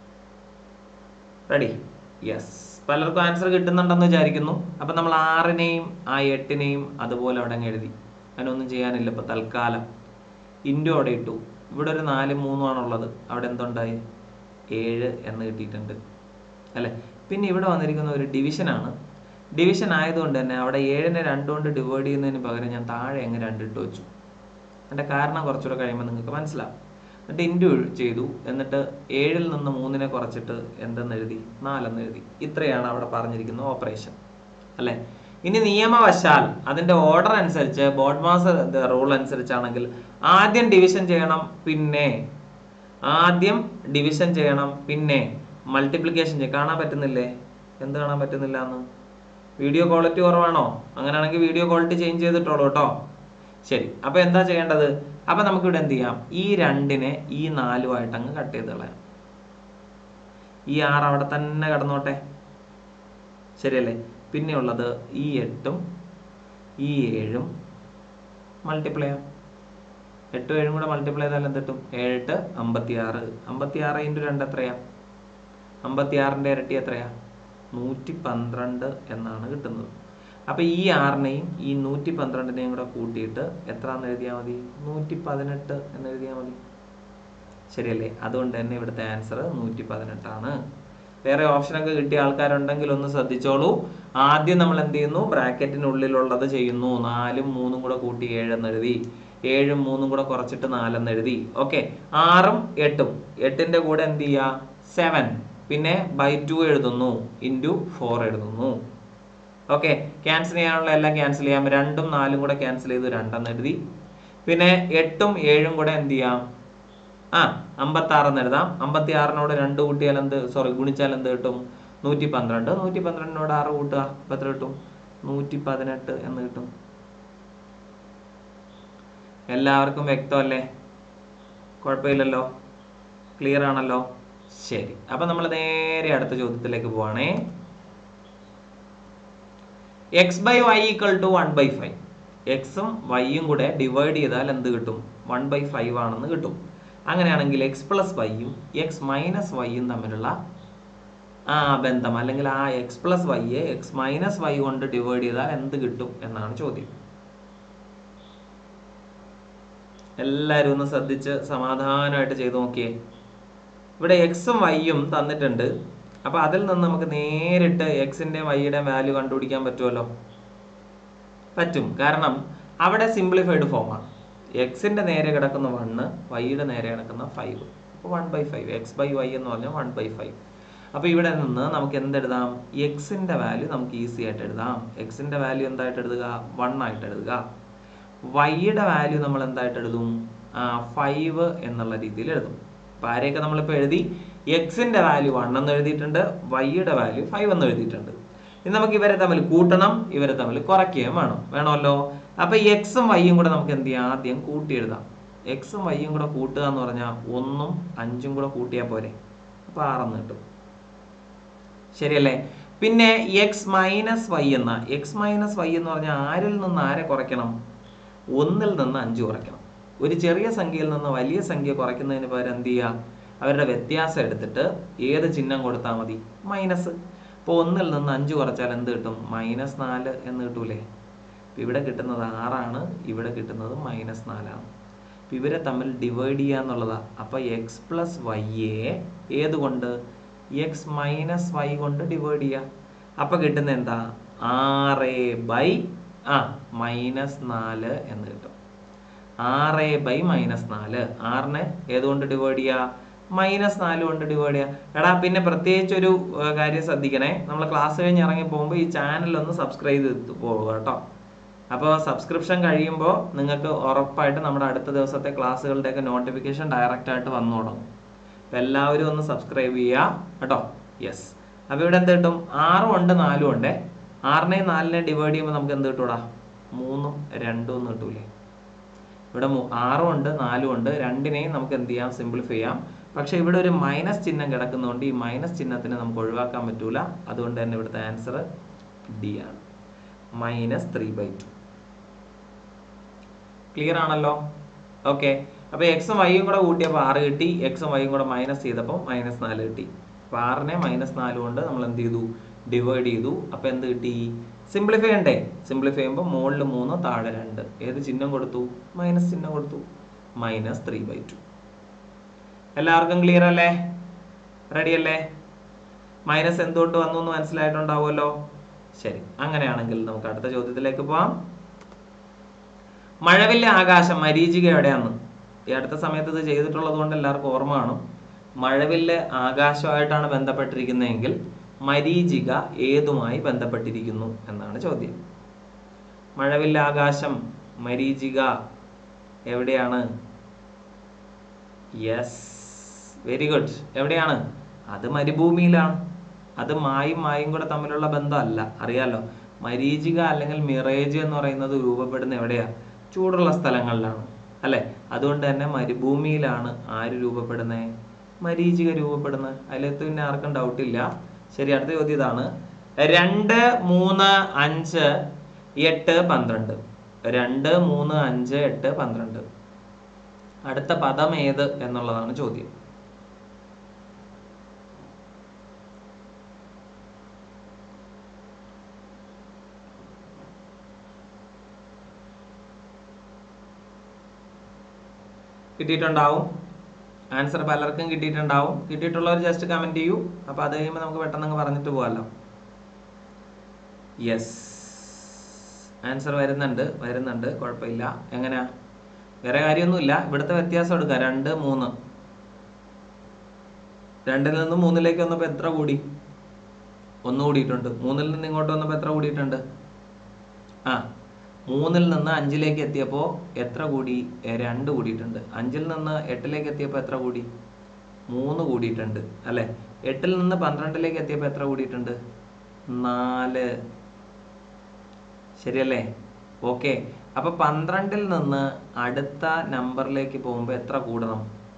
റെഡി യെസ് പലർക്കും ആൻസർ കിട്ടുന്നുണ്ടെന്ന് വിചാരിക്കുന്നു അപ്പം നമ്മൾ ആറിനെയും ആ എട്ടിനെയും അതുപോലെ അവിടെ അങ്ങ് എഴുതി അതിനൊന്നും ചെയ്യാനില്ല ഇപ്പം തൽക്കാലം ഇൻറ്റു അവിടെ ഇട്ടു ഇവിടെ ഒരു നാലും മൂന്നും ആണുള്ളത് അവിടെ എന്തുണ്ടായി ഏഴ് എന്ന് കിട്ടിയിട്ടുണ്ട് അല്ലേ പിന്നെ ഇവിടെ വന്നിരിക്കുന്ന ഒരു ഡിവിഷനാണ് ഡിവിഷൻ ആയതുകൊണ്ട് തന്നെ അവിടെ ഏഴിനെ രണ്ട് കൊണ്ട് ഡിവൈഡ് ചെയ്യുന്നതിന് പകരം ഞാൻ താഴെ അങ്ങ് രണ്ടിട്ട് വെച്ചു അതിൻ്റെ കാരണം കുറച്ചുകൂടെ കഴിയുമ്പോൾ നിങ്ങൾക്ക് മനസ്സിലാവും എന്നിട്ട് ഇൻറ്റു ചെയ്തു എന്നിട്ട് ഏഴിൽ നിന്ന് മൂന്നിനെ കുറച്ചിട്ട് എന്തെന്ന് എഴുതി നാലെന്ന് എഴുതി ഇത്രയാണ് അവിടെ പറഞ്ഞിരിക്കുന്ന ഓപ്പറേഷൻ അല്ലേ ഇനി നിയമവശാൽ അതിന്റെ ഓർഡർ അനുസരിച്ച് ബോർഡ് മാസ് റൂൾ അനുസരിച്ചാണെങ്കിൽ ആദ്യം ഡിവിഷൻ ചെയ്യണം പിന്നെ ആദ്യം ഡിവിഷൻ ചെയ്യണം പിന്നെ മൾട്ടിപ്ലിക്കേഷൻ ചെയ്യും കാണാൻ പറ്റുന്നില്ലേ എന്ത് കാണാൻ പറ്റുന്നില്ല എന്ന് വീഡിയോ ക്വാളിറ്റി കുറവാണോ അങ്ങനെയാണെങ്കിൽ വീഡിയോ ക്വാളിറ്റി ചേഞ്ച് ചെയ്തിട്ടോളൂ കേട്ടോ ശരി അപ്പൊ എന്താ ചെയ്യേണ്ടത് അപ്പൊ നമുക്ക് ഇവിടെ എന്ത് ചെയ്യാം ഈ രണ്ടിനെ ഈ നാലുമായിട്ട് അങ്ങ് കട്ട് ചെയ്ത് കളയാം ഈ ആറ് അവിടെ തന്നെ കിടന്നോട്ടെ ശരിയല്ലേ പിന്നെ ഉള്ളത് ഈ എട്ടും ഈ ഏഴും മൾട്ടിപ്ലൈ ചെയ്യാം എട്ടും ഏഴും കൂടെ മൾട്ടിപ്ലൈ ചെയ്താൽ എന്ത് കിട്ടും ഏഴെട്ട് അമ്പത്തി ആറ് അമ്പത്തി ആറ് ഇൻറ്റു രണ്ട് എത്രയാ അമ്പത്തി ആറിൻ്റെ ഇരട്ടി എത്രയാ നൂറ്റി പന്ത്രണ്ട് എന്നാണ് കിട്ടുന്നത് അപ്പൊ ഈ ആറിനെയും ഈ നൂറ്റി പന്ത്രണ്ടിനെയും കൂടെ കൂട്ടിയിട്ട് എത്രന്ന് എഴുതിയാൽ മതി നൂറ്റി പതിനെട്ട് എന്ന് എഴുതിയാൽ മതി ശരിയല്ലേ അതുകൊണ്ട് തന്നെ ഇവിടുത്തെ ആൻസർ നൂറ്റി പതിനെട്ടാണ് വേറെ ഓപ്ഷനൊക്കെ കിട്ടിയ ആൾക്കാരുണ്ടെങ്കിൽ ഒന്ന് ശ്രദ്ധിച്ചോളൂ ആദ്യം നമ്മൾ എന്ത് ചെയ്യുന്നു ബ്രാക്കറ്റിനുള്ളിലുള്ളത് ചെയ്യുന്നു നാലും മൂന്നും കൂടെ കൂട്ടി ഏഴെന്ന് എഴുതി ഏഴും മൂന്നും കൂടെ കുറച്ചിട്ട് നാലെന്ന് എഴുതി ഓക്കെ ആറും എട്ടും എട്ടിന്റെ കൂടെ എന്ത് ചെയ്യുക സെവൻ പിന്നെ ബൈ ടു എഴുതുന്നു ഇൻറ്റു ഫോർ എഴുതുന്നു ഓക്കെ ക്യാൻസൽ ചെയ്യാനുള്ള എല്ലാം ക്യാൻസൽ ചെയ്യാം രണ്ടും നാലും കൂടെ ക്യാൻസൽ ചെയ്ത് രണ്ടെന്ന് എഴുതി പിന്നെ എട്ടും ഏഴും കൂടെ എന്ത് ചെയ്യാം ആ അമ്പത്തി ആറെന്ന് എഴുതാം അമ്പത്തി ആറിനോട് രണ്ട് കൂട്ടിയാൽ എന്ത് സോറി ഗുണിച്ചാൽ എന്ത് കിട്ടും നൂറ്റി പന്ത്രണ്ട് നൂറ്റി പന്ത്രണ്ടിനോട് ആറ് കൂട്ടുക അപ്പൊ എത്ര കിട്ടും നൂറ്റി പതിനെട്ട് എന്ന് കിട്ടും എല്ലാവർക്കും വ്യക്തമല്ലേ കുഴപ്പമില്ലല്ലോ ക്ലിയർ ആണല്ലോ ശരി അപ്പൊ നമ്മൾ നേരെ അടുത്ത ചോദ്യത്തിലേക്ക് പോവാണേ X by Y equal to one by five എക്സും വൈയും കൂടെ ഡിവൈഡ് ചെയ്താൽ എന്ത് കിട്ടും വൺ ബൈ ഫൈവ് ആണെന്ന് കിട്ടും അങ്ങനെയാണെങ്കിൽ എക്സ് പ്ലസ് വൈയും എക്സ് മൈനസ് വൈയും തമ്മിലുള്ള ആ ബന്ധം അല്ലെങ്കിൽ ആ എക്സ് പ്ലസ് വൈയെ എക്സ് മൈനസ് വൈ കൊണ്ട് ഡിവൈഡ് ചെയ്താൽ എന്ത് കിട്ടും എന്നാണ് ചോദ്യം എല്ലാവരും ഒന്ന് ശ്രദ്ധിച്ച് സമാധാനമായിട്ട് ചെയ്തു നോക്കിയേ ഇവിടെ എക്സും വൈയും തന്നിട്ടുണ്ട് അപ്പൊ അതിൽ നിന്ന് നമുക്ക് നേരിട്ട് എക്സിന്റെ വൈയുടെ വാല്യൂ കണ്ടുപിടിക്കാൻ പറ്റുമല്ലോ പറ്റും കാരണം അവിടെ സിംപ്ലിഫൈഡ് ഫോമാണ് എക്സിന്റെ നേരെ കിടക്കുന്ന വണ്ണ് വൈയുടെ നേരെ കിടക്കുന്ന ഫൈവ് അപ്പോൾ one by five X by Y എന്ന് പറഞ്ഞാൽ വൺ ബൈ ഫൈവ് അപ്പോൾ ഇവിടെ നിന്ന് നമുക്ക് എന്തെഴുതാം എക്സിന്റെ വാല്യൂ നമുക്ക് ഈസി ആയിട്ട് എഴുതാം എക്സിന്റെ വാല്യൂ എന്തായിട്ട് എഴുതുക വൺ ആയിട്ട് എഴുതുക വൈയുടെ വാല്യൂ നമ്മൾ എന്തായിട്ട് എഴുതും ഫൈവ് എന്നുള്ള രീതിയിൽ എഴുതും അപ്പോൾ ആരെയൊക്കെ നമ്മളിപ്പോൾ എഴുതി എക്സിന്റെ വാല്യൂ വൺ എന്ന് എഴുതിയിട്ടുണ്ട് വൈയുടെ വാല്യൂ ഫൈവ് എന്ന് എഴുതിയിട്ടുണ്ട് ഇനി നമുക്ക് ഇവരെ തമ്മിൽ കൂട്ടണം ഇവരെ തമ്മിൽ കുറയ്ക്കുകയും വേണം വേണമല്ലോ അപ്പൊ എക്സും വൈയും കൂടെ നമുക്ക് എന്ത് ചെയ്യാം ആദ്യം കൂട്ടി എഴുതാം എക്സും വൈയും കൂടെ കൂട്ടുക എന്ന് പറഞ്ഞാൽ ഒന്നും അഞ്ചും കൂടെ കൂട്ടിയാൽ പോരെ അപ്പൊ ആറെന്ന് കിട്ടും ശരിയല്ലേ പിന്നെ എക്സ് മൈനസ് വൈ എന്ന എക്സ് മൈനസ് വൈ എന്ന് പറഞ്ഞാൽ ആരിൽ നിന്ന് ആരെ കുറയ്ക്കണം ഒന്നിൽ നിന്ന് അഞ്ച് കുറയ്ക്കണം ഒരു ചെറിയ സംഖ്യയിൽ നിന്ന് വലിയ സംഖ്യ കുറയ്ക്കുന്നതിന് പകരം എന്ത് ചെയ്യുക അവരുടെ വ്യത്യാസം എടുത്തിട്ട് ഏത് ചിഹ്നം കൊടുത്താൽ മതി മൈനസ് ഇപ്പോൾ ഒന്നിൽ നിന്ന് അഞ്ച് കുറച്ചാൽ എന്ത് കിട്ടും മൈനസ് നാല് എന്ന് കിട്ടൂലേ ഇപ്പം ഇവിടെ കിട്ടുന്നത് ആറാണ് ഇവിടെ കിട്ടുന്നത് മൈനസ് നാലാണ് അപ്പം ഇവരെ തമ്മിൽ ഡിവൈഡ് ചെയ്യുക എന്നുള്ളതാണ് അപ്പോൾ എക്സ് പ്ലസ് വൈയെ ഏത് കൊണ്ട് എക്സ് മൈനസ് വൈ കൊണ്ട് ഡിവൈഡ് ചെയ്യുക അപ്പം കിട്ടുന്ന എന്താ ആറ് ബൈ ആ മൈനസ് നാല് എന്ന് കിട്ടും ആറ് ബൈ മൈനസ് നാല് ആറിനെ ഏതുകൊണ്ട് ഡിവൈഡ് ചെയ്യുക മൈനസ് നാല് കൊണ്ട് ഡിവൈഡ് ചെയ്യുക എടാ പിന്നെ പ്രത്യേകിച്ച് ഒരു ഏർ, കാര്യം ശ്രദ്ധിക്കണേ നമ്മൾ ക്ലാസ് കഴിഞ്ഞ് ഇറങ്ങി പോകുമ്പോൾ ഈ ചാനൽ ഒന്ന് സബ്സ്ക്രൈബ് ചെയ്ത് പോവുക കേട്ടോ അപ്പോൾ സബ്സ്ക്രിപ്ഷൻ കഴിയുമ്പോൾ നിങ്ങൾക്ക് ഉറപ്പായിട്ട് നമ്മുടെ അടുത്ത ദിവസത്തെ ക്ലാസ്സുകളുടെയൊക്കെ നോട്ടിഫിക്കേഷൻ ഡയറക്റ്റ് ആയിട്ട് വന്നു തുടങ്ങും അപ്പോൾ എല്ലാവരും ഒന്ന് സബ്സ്ക്രൈബ് ചെയ്യുക കേട്ടോ യെസ് അപ്പോൾ ഇവിടെ എന്ത് കിട്ടും ആറും ഉണ്ട് നാലും ഉണ്ട് ആറിനെയും നാലിനെയും ഡിവൈഡ് ചെയ്യുമ്പോൾ നമുക്ക് എന്ത് കിട്ടൂടാ മൂന്നും രണ്ടും എന്ന് കിട്ടൂലേ ഇവിടെ മൂ- ആറും ഉണ്ട് നാലും ഉണ്ട് രണ്ടിനെയും നമുക്ക് എന്ത് ചെയ്യാം സിംപ്ലിഫൈ ചെയ്യാം പക്ഷെ ഇവിടെ ഒരു മൈനസ് ചിഹ്നം കിടക്കുന്നതുകൊണ്ട് ഈ മൈനസ് ചിഹ്നത്തിനെ നമുക്ക് ഒഴിവാക്കാൻ പറ്റൂല അതുകൊണ്ട് തന്നെ ഇവിടുത്തെ ആൻസർ ഡി ആണ് minus three by two clear ആണല്ലോ ഓക്കെ അപ്പൊ എക്സും വൈയും കൂടെ കൂട്ടിയപ്പോൾ ആറ് കിട്ടി എക്സും വൈയും കൂടെ മൈനസ് ചെയ്തപ്പോൾ മൈനസ് നാല് കിട്ടി അപ്പൊ ആറിനെ മൈനസ് നാല് കൊണ്ട് നമ്മൾ എന്ത് ചെയ്തു ഡിവൈഡ് ചെയ്തു അപ്പൊ എന്ത് കിട്ടി സിംപ്ലിഫൈ ഉണ്ടേ സിംപ്ലിഫൈ ചെയ്യുമ്പോൾ മുകളിൽ മൂന്ന് താഴെ രണ്ട് ഏത് ചിഹ്നം കൊടുത്തു മൈനസ് ചിഹ്നം കൊടുത്തു മൈനസ് ത്രീ ബൈ ടു എല്ലാവർക്കും ക്ലിയർ അല്ലേ റെഡി അല്ലേ മൈനസ് എന്തുകൊണ്ട് വന്നു എന്ന് മനസ്സിലായിട്ടുണ്ടാവുമല്ലോ ശരി അങ്ങനെയാണെങ്കിൽ നമുക്ക് അടുത്ത ചോദ്യത്തിലേക്ക് പോവാം മഴവില്ല ആകാശം മരീചിക എവിടെയാണ് ഈ അടുത്ത സമയത്ത് ഇത് ചെയ്തിട്ടുള്ളത് കൊണ്ട് എല്ലാവർക്കും ഓർമ്മ കാണും മഴവില്ല് ആകാശമായിട്ടാണ് ബന്ധപ്പെട്ടിരിക്കുന്നതെങ്കിൽ മരീചിക ഏതുമായി ബന്ധപ്പെട്ടിരിക്കുന്നു എന്നാണ് ചോദ്യം മഴവില്ല ആകാശം മരീചിക എവിടെയാണ് യെസ് വെരി ഗുഡ് എവിടെയാണ് അത് മരുഭൂമിയിലാണ് അത് മായും മായും കൂടെ തമ്മിലുള്ള ബന്ധമല്ല അറിയാലോ മരീചിക അല്ലെങ്കിൽ മിറേജ് എന്ന് പറയുന്നത് രൂപപ്പെടുന്ന എവിടെയാ ചൂടുള്ള സ്ഥലങ്ങളിലാണ് അല്ലെ അതുകൊണ്ട് തന്നെ മരുഭൂമിയിലാണ് ആര് രൂപപ്പെടുന്നത് മരീചിക രൂപപ്പെടുന്നത് അതിലത്ത് പിന്നെ ആർക്കും ഡൗട്ട് ഇല്ല ശരി അടുത്ത ചോദ്യം ഇതാണ് രണ്ട് മൂന്ന് അഞ്ച് എട്ട് പന്ത്രണ്ട് രണ്ട് മൂന്ന് അഞ്ച് എട്ട് പന്ത്രണ്ട് അടുത്ത പദം ഏത് എന്നുള്ളതാണ് ചോദ്യം കിട്ടിയിട്ടുണ്ടാവും ആൻസർ പലർക്കും കിട്ടിയിട്ടുണ്ടാവും കിട്ടിയിട്ടുള്ളവർ ജസ്റ്റ് കമന്റ് ചെയ്യൂ അപ്പൊ അത് കഴിയുമ്പോൾ നമുക്ക് പെട്ടെന്ന് അങ്ങ് പറഞ്ഞിട്ട് പോകാമല്ലോ യെസ് ആൻസർ വരുന്നുണ്ട് വരുന്നുണ്ട് കുഴപ്പമില്ല എങ്ങനെയാ വേറെ കാര്യമൊന്നുമില്ല ഇവിടുത്തെ വ്യത്യാസം എടുക്കുക രണ്ട് മൂന്ന് രണ്ടിൽ നിന്ന് മൂന്നിലേക്ക് വന്നപ്പോൾ എത്ര കൂടി ഒന്ന് കൂടിയിട്ടുണ്ട് മൂന്നിൽ നിന്ന് ഇങ്ങോട്ട് വന്നപ്പോൾ എത്ര കൂടിയിട്ടുണ്ട് ആ മൂന്നിൽ നിന്ന് അഞ്ചിലേക്ക് എത്തിയപ്പോൾ എത്ര കൂടി എ, രണ്ട് കൂടിയിട്ടുണ്ട് അഞ്ചിൽ നിന്ന് എട്ടിലേക്ക് എത്തിയപ്പോൾ എത്ര കൂടി മൂന്ന് കൂടിയിട്ടുണ്ട് അല്ലെ എട്ടിൽ നിന്ന് പന്ത്രണ്ടിലേക്ക് എത്തിയപ്പോൾ എത്ര കൂടിയിട്ടുണ്ട് നാല് ശരിയല്ലേ ഓക്കെ അപ്പൊ പന്ത്രണ്ടിൽ നിന്ന് അടുത്ത നമ്പറിലേക്ക് പോകുമ്പോൾ എത്ര കൂടണം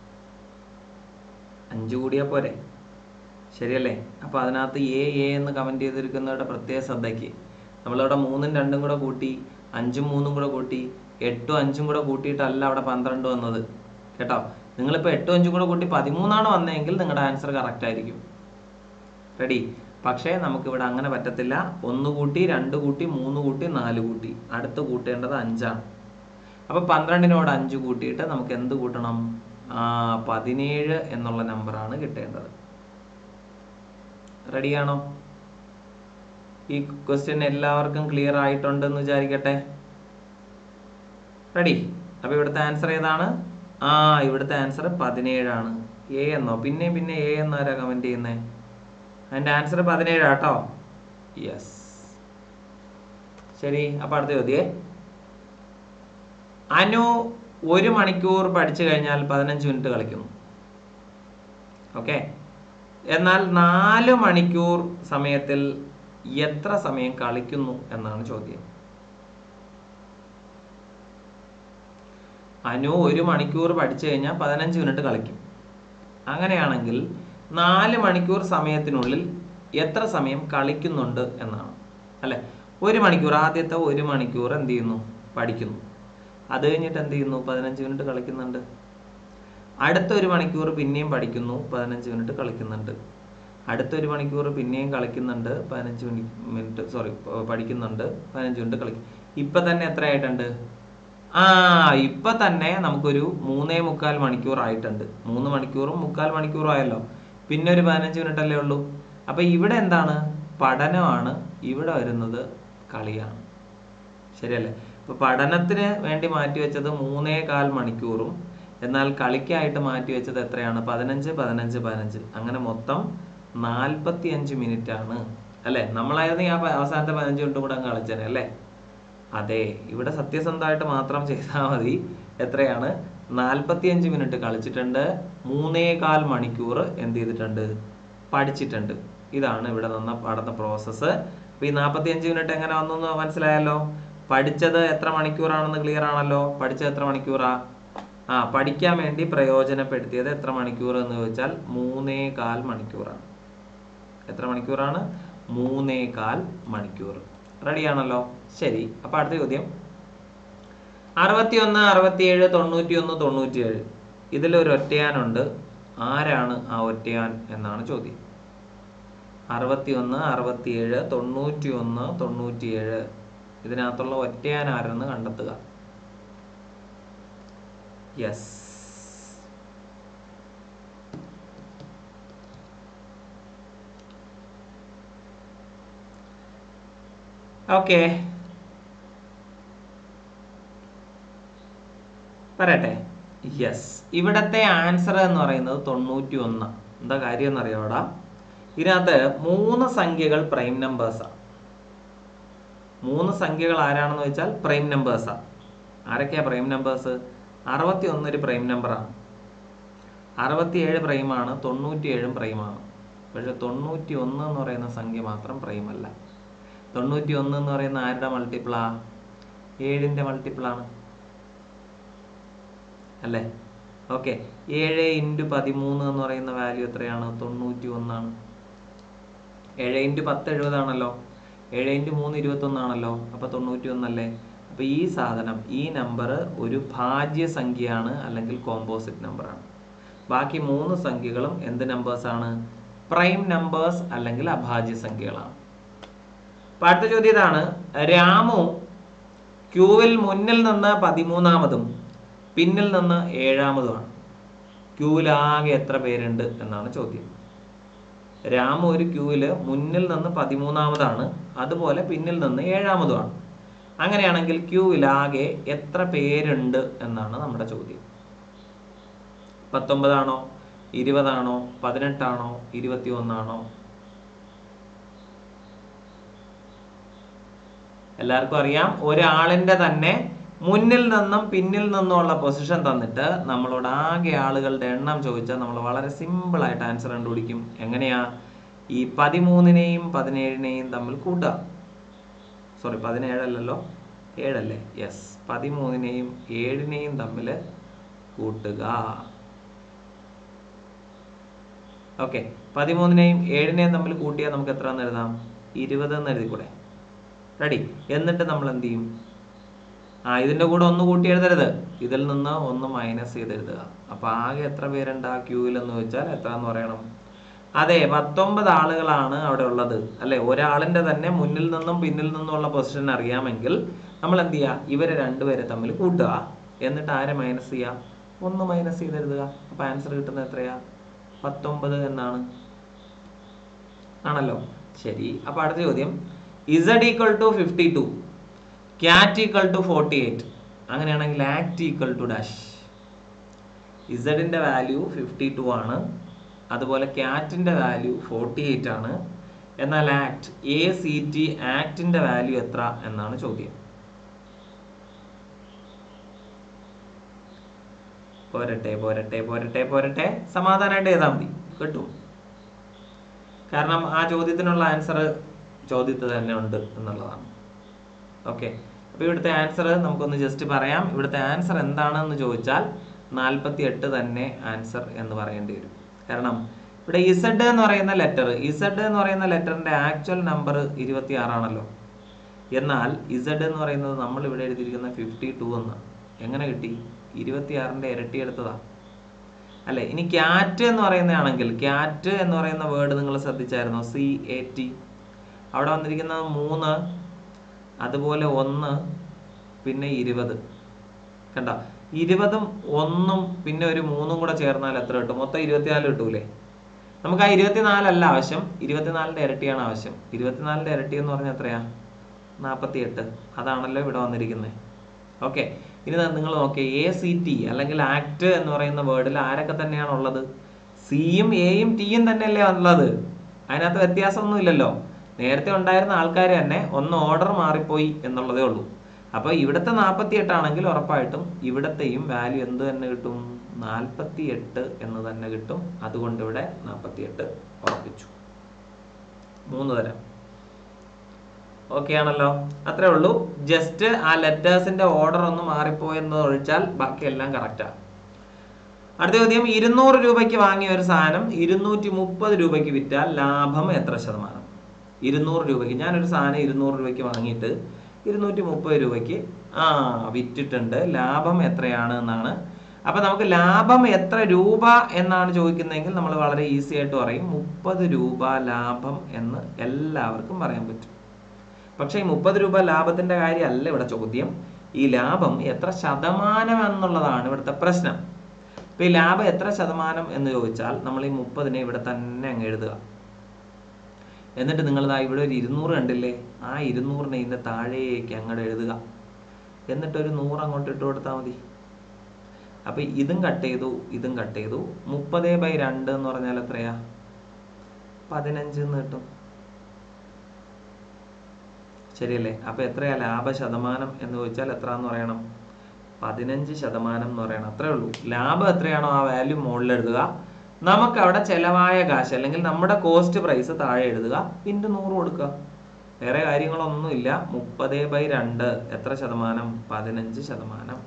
അഞ്ച് കൂടിയാ പോരെ ശരിയല്ലേ അപ്പൊ അതിനകത്ത് എ എ എന്ന് കമന്റ് ചെയ്തിരിക്കുന്നവരുടെ പ്രത്യേക ശ്രദ്ധയ്ക്ക് നമ്മളിവിടെ മൂന്നും രണ്ടും കൂടെ കൂട്ടി അഞ്ചും മൂന്നും കൂടെ കൂട്ടി എട്ടും അഞ്ചും കൂടെ കൂട്ടിയിട്ടല്ല അവിടെ പന്ത്രണ്ട് വന്നത് കേട്ടോ നിങ്ങളിപ്പോൾ എട്ടും അഞ്ചും കൂടെ കൂട്ടി പതിമൂന്നാണ് വന്നതെങ്കിൽ നിങ്ങളുടെ ആൻസർ കറക്റ്റ് ആയിരിക്കും റെഡി പക്ഷേ നമുക്കിവിടെ അങ്ങനെ പറ്റത്തില്ല ഒന്ന് കൂട്ടി രണ്ട് കൂട്ടി മൂന്ന് കൂട്ടി നാല് കൂട്ടി അടുത്ത് കൂട്ടേണ്ടത് അഞ്ചാണ് അപ്പൊ പന്ത്രണ്ടിനോട് അഞ്ച് കൂട്ടിയിട്ട് നമുക്ക് എന്ത് കൂട്ടണം ആ പതിനേഴ് എന്നുള്ള നമ്പറാണ് കിട്ടേണ്ടത് റെഡിയാണോ ഈ ക്വസ്റ്റ്യൻ എല്ലാവർക്കും ക്ലിയർ ആയിട്ടുണ്ടെന്ന് വിചാരിക്കട്ടെ റെഡി അപ്പൊ ഇവിടുത്തെ ആൻസർ ഏതാണ് ആ ഇവിടുത്തെ ആൻസർ പതിനേഴാണ് എ എന്നോ പിന്നെ പിന്നെ എ എന്നാരാ കമന്റ് ചെയ്യുന്നേ അതിന്റെ ആൻസർ പതിനേഴാട്ടോ യെസ് ശരി അപ്പൊ അടുത്ത ചോദ്യേ അനു ഒരു മണിക്കൂർ പഠിച്ചു കഴിഞ്ഞാൽ പതിനഞ്ച് മിനിറ്റ് കളിക്കുന്നു ഓക്കെ എന്നാൽ നാല് മണിക്കൂർ സമയത്തിൽ എത്ര സമയം കളിക്കുന്നു എന്നാണ് ചോദ്യം അനു ഒരു മണിക്കൂർ പഠിച്ചു കഴിഞ്ഞാൽ പതിനഞ്ച് മിനിറ്റ് കളിക്കും അങ്ങനെയാണെങ്കിൽ നാല് മണിക്കൂർ സമയത്തിനുള്ളിൽ എത്ര സമയം കളിക്കുന്നുണ്ട് എന്നാണ് അല്ലെ ഒരു മണിക്കൂർ ആദ്യത്തെ ഒരു മണിക്കൂർ എന്ത് ചെയ്യുന്നു പഠിക്കുന്നു അത് കഴിഞ്ഞിട്ട് എന്ത് ചെയ്യുന്നു പതിനഞ്ച് മിനിറ്റ് കളിക്കുന്നുണ്ട് അടുത്ത ഒരു മണിക്കൂർ പിന്നെയും പഠിക്കുന്നു പതിനഞ്ച് മിനിറ്റ് കളിക്കുന്നുണ്ട് അടുത്ത ഒരു മണിക്കൂർ പിന്നെയും കളിക്കുന്നുണ്ട് പതിനഞ്ച് മിനിറ്റ് സോറി പഠിക്കുന്നുണ്ട് പതിനഞ്ച് മിനിറ്റ് കളിക്കും ഇപ്പൊ തന്നെ എത്ര ആയിട്ടുണ്ട് ആ ഇപ്പൊ തന്നെ നമുക്കൊരു മൂന്നേ മുക്കാൽ മണിക്കൂർ ആയിട്ടുണ്ട് മൂന്ന് മണിക്കൂറും മുക്കാൽ മണിക്കൂറും ആയല്ലോ പിന്നെ ഒരു പതിനഞ്ച് മിനിറ്റ് അല്ലേ ഉള്ളൂ അപ്പൊ ഇവിടെ എന്താണ് പഠനമാണ് ഇവിടെ വരുന്നത് കളിയാണ് ശരിയല്ലേ അപ്പോൾ പഠനത്തിന് വേണ്ടി മാറ്റിവെച്ചത് മൂന്നേ കാൽ മണിക്കൂറും എന്നാൽ കളിക്കായിട്ട് മാറ്റിവെച്ചത് എത്രയാണ് പതിനഞ്ച് പതിനഞ്ച് പതിനഞ്ച് അങ്ങനെ മൊത്തം നാൽപ്പത്തി അഞ്ച് മിനിറ്റ് ആണ് അല്ലെ നമ്മളായിരുന്നു ആ പ- അവസാനത്തെ പതിനഞ്ച് മിനിറ്റ് കൂടെ അങ്ങ് കളിച്ചേനെ അല്ലേ അതെ ഇവിടെ സത്യസന്ധമായിട്ട് മാത്രം ചെയ്താൽ മതി എത്രയാണ് നാൽപ്പത്തിയഞ്ച് മിനിറ്റ് കളിച്ചിട്ടുണ്ട് മൂന്നേകാൽ മണിക്കൂർ എന്ത് ചെയ്തിട്ടുണ്ട് പഠിച്ചിട്ടുണ്ട് ഇതാണ് ഇവിടെ നിന്ന് നടന്ന പ്രോസസ്സ് അപ്പൊ ഈ നാൽപ്പത്തിയഞ്ച് മിനിറ്റ് എങ്ങനെ വന്നു എന്ന് മനസ്സിലായല്ലോ പഠിച്ചത് എത്ര മണിക്കൂറാണെന്ന് ക്ലിയർ ആണല്ലോ പഠിച്ചത് എത്ര മണിക്കൂറാ ആ പഠിക്കാൻ വേണ്ടി പ്രയോജനപ്പെടുത്തിയത് എത്ര മണിക്കൂർ എന്ന് ചോദിച്ചാൽ മൂന്നേ കാൽ മണിക്കൂറാണ് എത്ര മണിക്കൂറാണ് മൂന്നേ കാൽ മണിക്കൂർ റെഡിയാണല്ലോ ശരി അപ്പൊ അടുത്ത ചോദ്യം അറുപത്തിയൊന്ന് അറുപത്തിയേഴ് തൊണ്ണൂറ്റിയൊന്ന് തൊണ്ണൂറ്റിയേഴ് ഇതിലൊരു ഒറ്റയാനുണ്ട് ആരാണ് ആ ഒറ്റയാൻ എന്നാണ് ചോദ്യം അറുപത്തിയൊന്ന് അറുപത്തിയേഴ് തൊണ്ണൂറ്റിയൊന്ന് തൊണ്ണൂറ്റിയേഴ് ഇതിനകത്തുള്ള ഒറ്റയാൻ ആരെന്ന് കണ്ടെത്തുക യെസ് ഓക്കെ പറയട്ടെ യെസ് ഇവിടത്തെ ആൻസർ എന്ന് പറയുന്നത് തൊണ്ണൂറ്റി ഒന്ന് എന്താ കാര്യം എന്നറിയോടാ ഇതിനകത്ത് മൂന്ന് സംഖ്യകൾ പ്രൈം നമ്പേഴ്സാണ് മൂന്ന് സംഖ്യകൾ ആരാണെന്ന് വെച്ചാൽ പ്രൈം നമ്പേഴ്സാണ് ആരൊക്കെയാ പ്രൈം നമ്പേഴ്സ് അറുപത്തി ഒന്ന് ഒരു പ്രൈം നമ്പറാണ് അറുപത്തിയേഴ് പ്രൈമാണ് തൊണ്ണൂറ്റിയേഴും പ്രൈമാണ് പക്ഷെ തൊണ്ണൂറ്റി ഒന്ന് എന്ന് പറയുന്ന സംഖ്യ മാത്രം പ്രൈം അല്ല തൊണ്ണൂറ്റി ഒന്ന് എന്ന് പറയുന്ന ആരുടെ മൾട്ടിപ്പിളാ ഏഴിന്റെ മൾട്ടിപ്പിളാണ് അല്ലേ ഓക്കെ ഏഴ് ഇൻറ്റു പതിമൂന്ന് എന്ന് പറയുന്ന വാല്യൂ എത്രയാണ് തൊണ്ണൂറ്റി ഒന്നാണ് ഏഴ് ഇൻറ്റു പത്ത് എഴുപതാണല്ലോ ഏഴ് ഇൻറ്റു മൂന്ന് ഇരുപത്തൊന്നാണല്ലോ അപ്പൊ തൊണ്ണൂറ്റി ഒന്നല്ലേ അപ്പൊ ഈ സാധനം ഈ നമ്പർ ഒരു ഭാജ്യ സംഖ്യയാണ് അല്ലെങ്കിൽ കോമ്പോസിറ്റ് നമ്പറാണ് ബാക്കി മൂന്ന് സംഖ്യകളും എന്ത് നമ്പേഴ്സ് ആണ് പ്രൈം നമ്പേഴ്സ് അല്ലെങ്കിൽ അഭാജ്യ സംഖ്യകളാണ് അപ്പൊ അടുത്ത ചോദ്യം ഇതാണ് രാമു ക്യൂവിൽ മുന്നിൽ നിന്ന് പതിമൂന്നാമതും പിന്നിൽ നിന്ന് ഏഴാമതുമാണ് ക്യൂവിൽ ആകെ എത്ര പേരുണ്ട് എന്നാണ് ചോദ്യം രാമു ഒരു ക്യൂവില് മുന്നിൽ നിന്ന് പതിമൂന്നാമതാണ് അതുപോലെ പിന്നിൽ നിന്ന് ഏഴാമതുമാണ് അങ്ങനെയാണെങ്കിൽ ക്യൂവിൽ ആകെ എത്ര പേരുണ്ട് എന്നാണ് നമ്മുടെ ചോദ്യം പത്തൊമ്പതാണോ ഇരുപതാണോ പതിനെട്ടാണോ ഇരുപത്തി ഒന്നാണോ എല്ലാവർക്കും അറിയാം ഒരാളിന്റെ തന്നെ മുന്നിൽ നിന്നും പിന്നിൽ നിന്നുമുള്ള പൊസിഷൻ തന്നിട്ട് നമ്മളോട് ആകെ ആളുകളുടെ എണ്ണം ചോദിച്ചാൽ നമ്മൾ വളരെ സിമ്പിൾ ആയിട്ട് ആൻസർ കണ്ടുപിടിക്കും എങ്ങനെയാ ഈ പതിമൂന്നിനെയും പതിനേഴിനെയും തമ്മിൽ കൂട്ടുക സോറി പതിനേഴല്ലല്ലോ ഏഴല്ലേ യെസ് പതിമൂന്നിനെയും ഏഴിനെയും തമ്മിൽ കൂട്ടുക ഓക്കെ പതിമൂന്നിനെയും ഏഴിനെയും തമ്മിൽ കൂട്ടിയാൽ നമുക്ക് എത്ര എന്ന് എഴുതാം ഇരുപത് എന്ന് എഴുതിക്കൂടെ റെഡി എന്നിട്ട് നമ്മൾ എന്ത് ചെയ്യും ആ ഇതിന്റെ കൂടെ ഒന്ന് കൂട്ടി എഴുതരുത് ഇതിൽ നിന്ന് ഒന്ന് മൈനസ് ചെയ്ത് എഴുതുക അപ്പൊ ആകെ എത്ര പേരുണ്ട് ആ ക്യൂവിൽ എന്ന് വെച്ചാൽ എത്ര എന്ന് പറയണം അതെ പത്തൊമ്പത് ആളുകളാണ് അവിടെ ഉള്ളത് അല്ലെ ഒരാളിന്റെ തന്നെ മുന്നിൽ നിന്നും പിന്നിൽ നിന്നുമുള്ള പൊസിഷൻ അറിയാമെങ്കിൽ നമ്മൾ എന്ത് ചെയ്യുക ഇവരെ രണ്ടുപേരെ തമ്മിൽ കൂട്ടുക എന്നിട്ട് ആരെ മൈനസ് ചെയ്യുക ഒന്ന് മൈനസ് ചെയ്ത് എഴുതുക അപ്പൊ ആൻസർ കിട്ടുന്നത് എത്രയാ പത്തൊമ്പത് എന്നാണ് ആണല്ലോ ശരി അപ്പൊ അടുത്ത ചോദ്യം Z equal to fifty two cat equal to forty eight അങ്ങനെയാണെങ്കിൽ ആക്ട് ഈക്വൽ ടു ഡാഷ് ഇസഡിന്റെ വാല്യൂ ഫിഫ്റ്റി ടു ആണ് അതുപോലെ ക്യാറ്റിന്റെ വാല്യൂ ഫോർട്ടി എയ്റ്റ് ആണ് എന്നാൽ ആക്ട് എ സി ടി ആക്ടിന്റെ വാല്യൂ എത്ര എന്നാണ് ചോദ്യം പോരട്ടെ പോരട്ടെ പോരട്ടെ പോരട്ടെ സമാധാനമായിട്ട് എഴുതാൻ മതി കിട്ടും കാരണം ആ ചോദ്യത്തിനുള്ള ആൻസർ ചോദ്യത്തിൽ തന്നെ ഉണ്ട് എന്നുള്ളതാണ് ഓക്കെ അപ്പൊ ഇവിടുത്തെ ആൻസർ നമുക്കൊന്ന് ജസ്റ്റ് പറയാം ഇവിടുത്തെ ആൻസർ എന്താണെന്ന് ചോദിച്ചാൽ നാൽപ്പത്തി എട്ട് തന്നെ ആൻസർ എന്ന് പറയേണ്ടി വരും കാരണം ഇവിടെ ഇസഡ് എന്ന് പറയുന്ന ലെറ്റർ ഇസഡ് എന്ന് പറയുന്ന ലെറ്ററിന്റെ ആക്ച്വൽ നമ്പർ ഇരുപത്തി ആറാണല്ലോ എന്നാൽ ഇസഡ് എന്ന് പറയുന്നത് നമ്മൾ ഇവിടെ എഴുതിയിരിക്കുന്ന ഫിഫ്റ്റി ടു എന്ന് എങ്ങനെ കിട്ടി ഇരുപത്തിയാറിന്റെ ഇരട്ടി എടുത്തതാ അല്ലെ ഇനി ക്യാറ്റ് എന്ന് പറയുന്നതാണെങ്കിൽ ക്യാറ്റ് എന്ന് പറയുന്ന വേർഡ് നിങ്ങൾ ശ്രദ്ധിച്ചായിരുന്നോ സി എ ടി അവിടെ വന്നിരിക്കുന്നത് മൂന്ന് അതുപോലെ ഒന്ന് പിന്നെ ഇരുപത് കണ്ട ഇരുപതും ഒന്നും പിന്നെ ഒരു മൂന്നും കൂടെ ചേർന്നാൽ എത്ര കിട്ടും മൊത്തം ഇരുപത്തിനാല് കിട്ടൂലേ നമുക്ക് ആ ഇരുപത്തിനാലല്ല ആവശ്യം ഇരുപത്തിനാലിന്റെ ഇരട്ടിയാണ് ആവശ്യം ഇരുപത്തിനാലിന്റെ ഇരട്ടി എന്ന് പറഞ്ഞാൽ എത്രയാ നാൽപ്പത്തി എട്ട് അതാണല്ലോ ഇവിടെ വന്നിരിക്കുന്നത് ഓക്കെ ഇനി നിങ്ങൾ നോക്കിയേ എ സി ടി അല്ലെങ്കിൽ ആക്ട് എന്ന് പറയുന്ന വേർഡിൽ ആരൊക്കെ തന്നെയാണ് ഉള്ളത് സിയും എയും ടിയും തന്നെയല്ലേ ഉള്ളത് അതിനകത്ത് വ്യത്യാസമൊന്നും ഇല്ലല്ലോ നേരത്തെ ഉണ്ടായിരുന്ന ആൾക്കാർ തന്നെ ഒന്ന് ഓർഡർ മാറിപ്പോയി എന്നുള്ളതേ ഉള്ളൂ അപ്പോൾ ഇവിടുത്തെ നാൽപ്പത്തി എട്ടാണെങ്കിൽ ഉറപ്പായിട്ടും ഇവിടത്തെയും വാല്യൂ എന്ത് തന്നെ കിട്ടും നാൽപ്പത്തി എട്ട് എന്ന് തന്നെ കിട്ടും അതുകൊണ്ട് ഇവിടെ നാൽപ്പത്തി എട്ട് ഉറപ്പിച്ചു മൂന്ന് തരം ഓക്കെ ആണല്ലോ അത്രേ ഉള്ളൂ ജസ്റ്റ് ആ ലെറ്റേഴ്സിന്റെ ഓർഡർ ഒന്ന് മാറിപ്പോയെന്ന് ഒഴിച്ചാൽ ബാക്കിയെല്ലാം കറക്റ്റാണ് അടുത്ത ചോദ്യം ഇരുന്നൂറ് രൂപയ്ക്ക് വാങ്ങിയ ഒരു സാധനം ഇരുന്നൂറ്റി മുപ്പത് രൂപയ്ക്ക് വിറ്റാൽ ലാഭം എത്ര ശതമാനം ഇരുന്നൂറ് രൂപയ്ക്ക് ഞാനൊരു സാധനം ഇരുന്നൂറ് രൂപയ്ക്ക് വാങ്ങിയിട്ട് ഇരുന്നൂറ്റി മുപ്പത് രൂപയ്ക്ക് ആ വിറ്റിട്ടുണ്ട് ലാഭം എത്രയാണ് എന്നാണ് അപ്പൊ നമുക്ക് ലാഭം എത്ര രൂപ എന്നാണ് ചോദിക്കുന്നതെങ്കിൽ നമ്മൾ വളരെ ഈസി ആയിട്ട് പറയും മുപ്പത് രൂപ ലാഭം എന്ന് എല്ലാവർക്കും പറയാൻ പറ്റും പക്ഷേ ഈ മുപ്പത് രൂപ ലാഭത്തിന്റെ കാര്യമല്ല ഇവിടെ ചോദ്യം ഈ ലാഭം എത്ര ശതമാനം എന്നുള്ളതാണ് ഇവിടുത്തെ പ്രശ്നം ഇപ്പൊ ഈ ലാഭം എത്ര ശതമാനം എന്ന് ചോദിച്ചാൽ നമ്മൾ ഈ മുപ്പതിനെ ഇവിടെ തന്നെ അങ്ങ് എഴുതുക എന്നിട്ട് നിങ്ങൾ ദാ ഇവിടെ ഒരു ഇരുന്നൂറ് കണ്ടില്ലേ ആ ഇരുന്നൂറിനെ ഇതിന്റെ താഴേക്ക് അങ്ങോട്ട് എഴുതുക എന്നിട്ട് ഒരു നൂറ് അങ്ങോട്ട് ഇട്ട് കൊടുത്താൽ മതി അപ്പൊ ഇതും കട്ട് ചെയ്തു ഇതും കട്ട് ചെയ്തു മുപ്പത് ബൈ രണ്ട് എന്ന് പറഞ്ഞാൽ എത്രയാ പതിനഞ്ച് എന്ന് കിട്ടും ശരിയല്ലേ അപ്പൊ എത്രയാ ലാഭ ശതമാനം എന്ന് ചോദിച്ചാൽ എത്ര എന്ന് പറയണം പതിനഞ്ച് ശതമാനം എന്ന് പറയണം അത്രേ ഉള്ളൂ ലാഭം എത്രയാണോ ആ വാല്യൂ മുകളിൽ എഴുതുക നമുക്ക് അവിടെ ചെലവായ കാശ് അല്ലെങ്കിൽ നമ്മുടെ കോസ്റ്റ് പ്രൈസ് താഴെ എഴുതുക ഇൻറ്റു നൂറ് കൊടുക്കുക വേറെ കാര്യങ്ങളൊന്നുമില്ല മുപ്പത് ബൈ രണ്ട് എത്ര ശതമാനം പതിനഞ്ച് ശതമാനം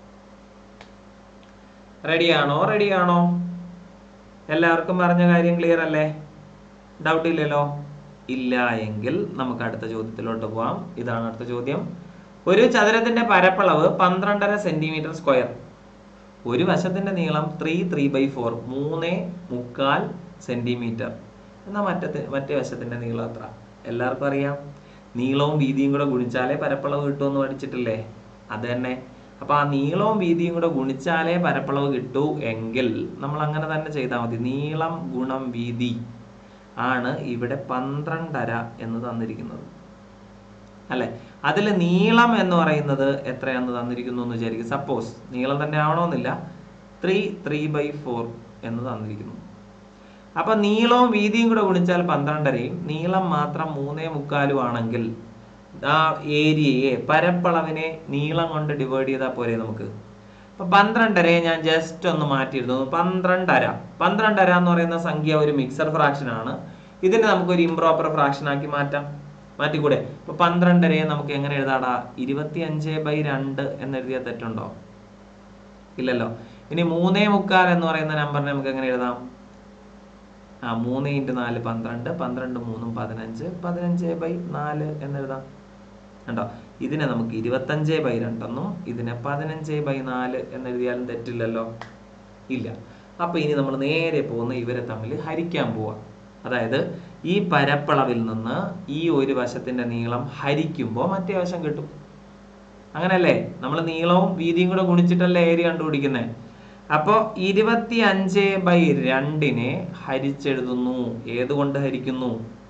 റെഡിയാണോ റെഡിയാണോ എല്ലാവർക്കും പറഞ്ഞ കാര്യം ക്ലിയർ അല്ലേ ഡൗട്ട് ഇല്ലല്ലോ ഇല്ല എങ്കിൽ നമുക്ക് അടുത്ത ചോദ്യത്തിലോട്ട് പോവാം ഇതാണ് അടുത്ത ചോദ്യം ഒരു ചതുരത്തിന്റെ പരപ്പളവ് പന്ത്രണ്ടര സെന്റിമീറ്റർ സ്ക്വയർ ഒരു വശത്തിന്റെ നീളം ത്രീ ത്രീ ബൈ ഫോർ മൂന്ന് മുക്കാൽ സെന്റിമീറ്റർ എന്നാൽ മറ്റത്തെ മറ്റേ വശത്തിന്റെ നീളം എത്ര എല്ലാവർക്കും അറിയാം നീളവും വീതിയും കൂടെ ഗുണിച്ചാലേ പരപ്പളവ് കിട്ടുമെന്ന് പഠിച്ചിട്ടില്ലേ അത് തന്നെ അപ്പൊ ആ നീളവും വീതിയും കൂടെ ഗുണിച്ചാലേ പരപ്പളവ് കിട്ടൂ എങ്കിൽ നമ്മൾ അങ്ങനെ തന്നെ ചെയ്താൽ മതി നീളം ഗുണം വീതി ആണ് ഇവിടെ പന്ത്രണ്ടര എന്ന് തന്നിരിക്കുന്നത് അല്ലെ അതിൽ നീളം എന്ന് പറയുന്നത് എത്രയാന്ന് തന്നിരിക്കുന്നു എന്ന് വിചാരിക്കും സപ്പോസ് നീളം തന്നെ ആവണമെന്നില്ല ത്രീ ത്രീ ബൈ ഫോർ എന്ന് തന്നിരിക്കുന്നു അപ്പൊ നീളവും വീതിയും കൂടെ ഗുണിച്ചാൽ പന്ത്രണ്ടരയും നീളം മാത്രം മൂന്നേ മുക്കാലും ആണെങ്കിൽ ആ ഏരിയയെ പരപ്പളവിനെ നീളം കൊണ്ട് ഡിവൈഡ് ചെയ്താൽ പോരെ നമുക്ക് അപ്പൊ പന്ത്രണ്ടരയെ ഞാൻ ജസ്റ്റ് ഒന്ന് മാറ്റിയിരുന്നു പന്ത്രണ്ടര പന്ത്രണ്ടര എന്ന് പറയുന്ന സംഖ്യ ഒരു മിക്സർ ഫ്രാക്ഷൻ ആണ് ഇതിനെ നമുക്കൊരു ഇംപ്രോപ്പർ ഫ്രാക്ഷൻ ആക്കി മാറ്റാം മാറ്റിക്കൂടെ ഇപ്പൊ പന്ത്രണ്ടരയെ നമുക്ക് എങ്ങനെ എഴുതാടാ ഇരുപത്തി അഞ്ച് ബൈ രണ്ട് എന്നെഴുതിയ തെറ്റുണ്ടോ ഇല്ലല്ലോ ഇനി മൂന്നേ മുക്കാൽ എന്ന് പറയുന്ന നമ്പറിനെ നമുക്ക് എങ്ങനെ എഴുതാം ആ മൂന്ന് ഇൻറ്റു നാല് പന്ത്രണ്ട് പന്ത്രണ്ട് മൂന്നും പതിനഞ്ച് പതിനഞ്ച് ബൈ നാല് എന്നെഴുതാം കണ്ടോ ഇതിനെ നമുക്ക് ഇരുപത്തഞ്ച് ബൈ രണ്ടെന്നും ഇതിനെ പതിനഞ്ച് ബൈ നാല് എന്നെഴുതിയാലും തെറ്റില്ലല്ലോ ഇല്ല അപ്പൊ ഇനി നമ്മൾ നേരെ പോകുന്ന ഇവരെ തമ്മിൽ ഹരിക്കാൻ പോവാം അതായത് ഈ പരപ്പളവിൽ നിന്ന് ഈ ഒരു വശത്തിന്റെ നീളം ഹരിക്കുമ്പോൾ മറ്റേ വശം കിട്ടും അങ്ങനല്ലേ നമ്മൾ നീളവും വീതിയും കൂടെ ഗുണിച്ചിട്ടല്ലേ ഏരിയ കണ്ടുപിടിക്കുന്നത് അപ്പോൾ ഇരുപത്തി അഞ്ച് ബൈ രണ്ടിനെ ഹരിച്ചെഴുതുന്നു ഏതുകൊണ്ട് ഹരിക്കുന്നു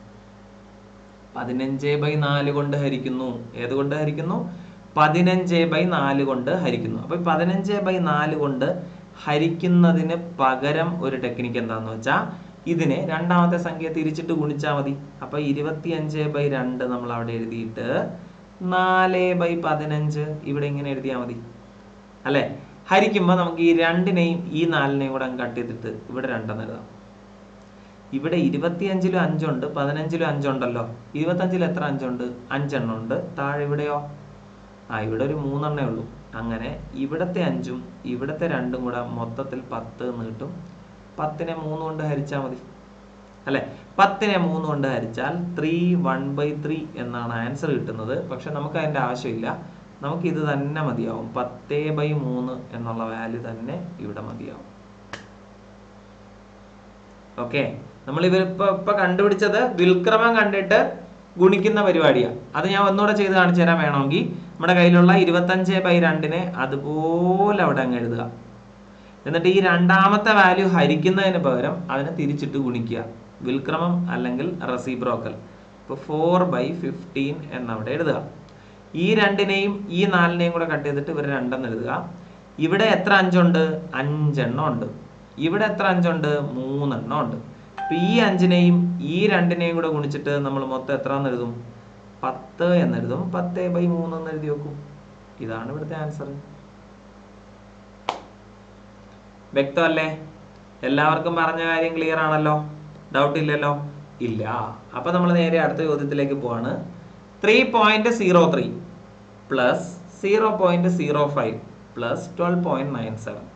പതിനഞ്ച് ബൈ നാല് കൊണ്ട് ഹരിക്കുന്നു ഏതുകൊണ്ട് ഹരിക്കുന്നു പതിനഞ്ച് ബൈ നാല് കൊണ്ട് ഹരിക്കുന്നു അപ്പൊ പതിനഞ്ച് ബൈ നാല് കൊണ്ട് ഹരിക്കുന്നതിന് പകരം ഒരു ടെക്നിക്ക് എന്താന്ന് വെച്ചാൽ ഇതിനെ രണ്ടാമത്തെ സംഖ്യ തിരിച്ചിട്ട് ഗുണിച്ചാൽ മതി അപ്പൊ ഇരുപത്തി അഞ്ച് ബൈ രണ്ട് നമ്മൾ അവിടെ എഴുതിയിട്ട് നാല് ബൈ പതിനഞ്ച് ഇവിടെ ഇങ്ങനെ എഴുതിയാൽ മതി അല്ലെ ഹരിക്കുമ്പോൾ നമുക്ക് ഈ രണ്ടിനെയും ഈ നാലിനെയും കൂടെ അങ്ങ് കട്ട് ചെയ്തിട്ട് ഇവിടെ രണ്ടെന്ന് എഴുതാം ഇവിടെ ഇരുപത്തിയഞ്ചിലും അഞ്ചുണ്ട് പതിനഞ്ചിലും അഞ്ചുണ്ടല്ലോ ഇരുപത്തഞ്ചിൽ എത്ര അഞ്ചുണ്ട് അഞ്ചെണ്ണം ഉണ്ട് താഴെ ഇവിടെയോ ആ ഇവിടെ ഒരു മൂന്നെണ്ണേ ഉള്ളൂ അങ്ങനെ ഇവിടത്തെ അഞ്ചും ഇവിടത്തെ രണ്ടും കൂടെ മൊത്തത്തിൽ പത്ത് എന്ന് കിട്ടും പത്തിനെ മൂന്ന് കൊണ്ട് ഹരിച്ചാൽ മതി അല്ലെ പത്തിനെ മൂന്ന് കൊണ്ട് ഹരിച്ചാൽ ത്രീ വൺ ബൈ ത്രീ എന്നാണ് ആൻസർ കിട്ടുന്നത് പക്ഷെ നമുക്ക് അതിന്റെ ആവശ്യമില്ല നമുക്ക് ഇത് തന്നെ മതിയാവും പത്തേ ബൈ മൂന്ന് എന്നുള്ള വാല്യൂ തന്നെ ഇവിടെ മതിയാവും ഓക്കെ നമ്മൾ ഇവർ ഇപ്പൊ ഇപ്പൊ കണ്ടുപിടിച്ചത് വിൽക്രമം കണ്ടിട്ട് ഗുണിക്കുന്ന പരിപാടിയാണ് അത് ഞാൻ ഒന്നുകൂടെ ചെയ്ത് കാണിച്ചു തരാൻ വേണമെങ്കിൽ നമ്മുടെ കയ്യിലുള്ള ഇരുപത്തഞ്ച് ബൈ രണ്ടിനെ അതുപോലെ അവിടെ അങ്ങ് എഴുതുക എന്നിട്ട് ഈ രണ്ടാമത്തെ വാല്യൂ ഹരിക്കുന്നതിന് പകരം അതിനെ തിരിച്ചിട്ട് ഗുണിക്കുക വിൽക്രമം അല്ലെങ്കിൽ റെസിപ്രോക്കൽ ഇപ്പൊ ഫോർ ബൈ ഫിഫ്റ്റീൻ എന്നവിടെ എഴുതുക ഈ രണ്ടിനെയും ഈ നാലിനെയും കൂടെ കട്ട് ചെയ്തിട്ട് ഇവർ രണ്ടെന്ന് എഴുതുക ഇവിടെ എത്ര അഞ്ചുണ്ട് അഞ്ചെണ്ണം ഉണ്ട് ഇവിടെ എത്ര അഞ്ചുണ്ട് മൂന്നെണ്ണം ഉണ്ട് അപ്പൊ ഈ അഞ്ചിനെയും ഈ രണ്ടിനെയും കൂടെ ഗുണിച്ചിട്ട് നമ്മൾ മൊത്തം എത്ര എന്ന് എഴുതും പത്ത് എന്നെഴുതും പത്ത് ബൈ മൂന്ന് എന്ന് എഴുതി വെക്കും ഇതാണ് ഇവിടുത്തെ ആൻസർ വ്യക്തമല്ലേ എല്ലാവർക്കും പറഞ്ഞ കാര്യം ക്ലിയർ ആണല്ലോ ഡൗട്ട് ഇല്ലല്ലോ ഇല്ല അപ്പൊ നമ്മൾ നേരെ അടുത്ത ചോദ്യത്തിലേക്ക് പോവാണ് three point zero three plus zero point zero five plus twelve point nine seven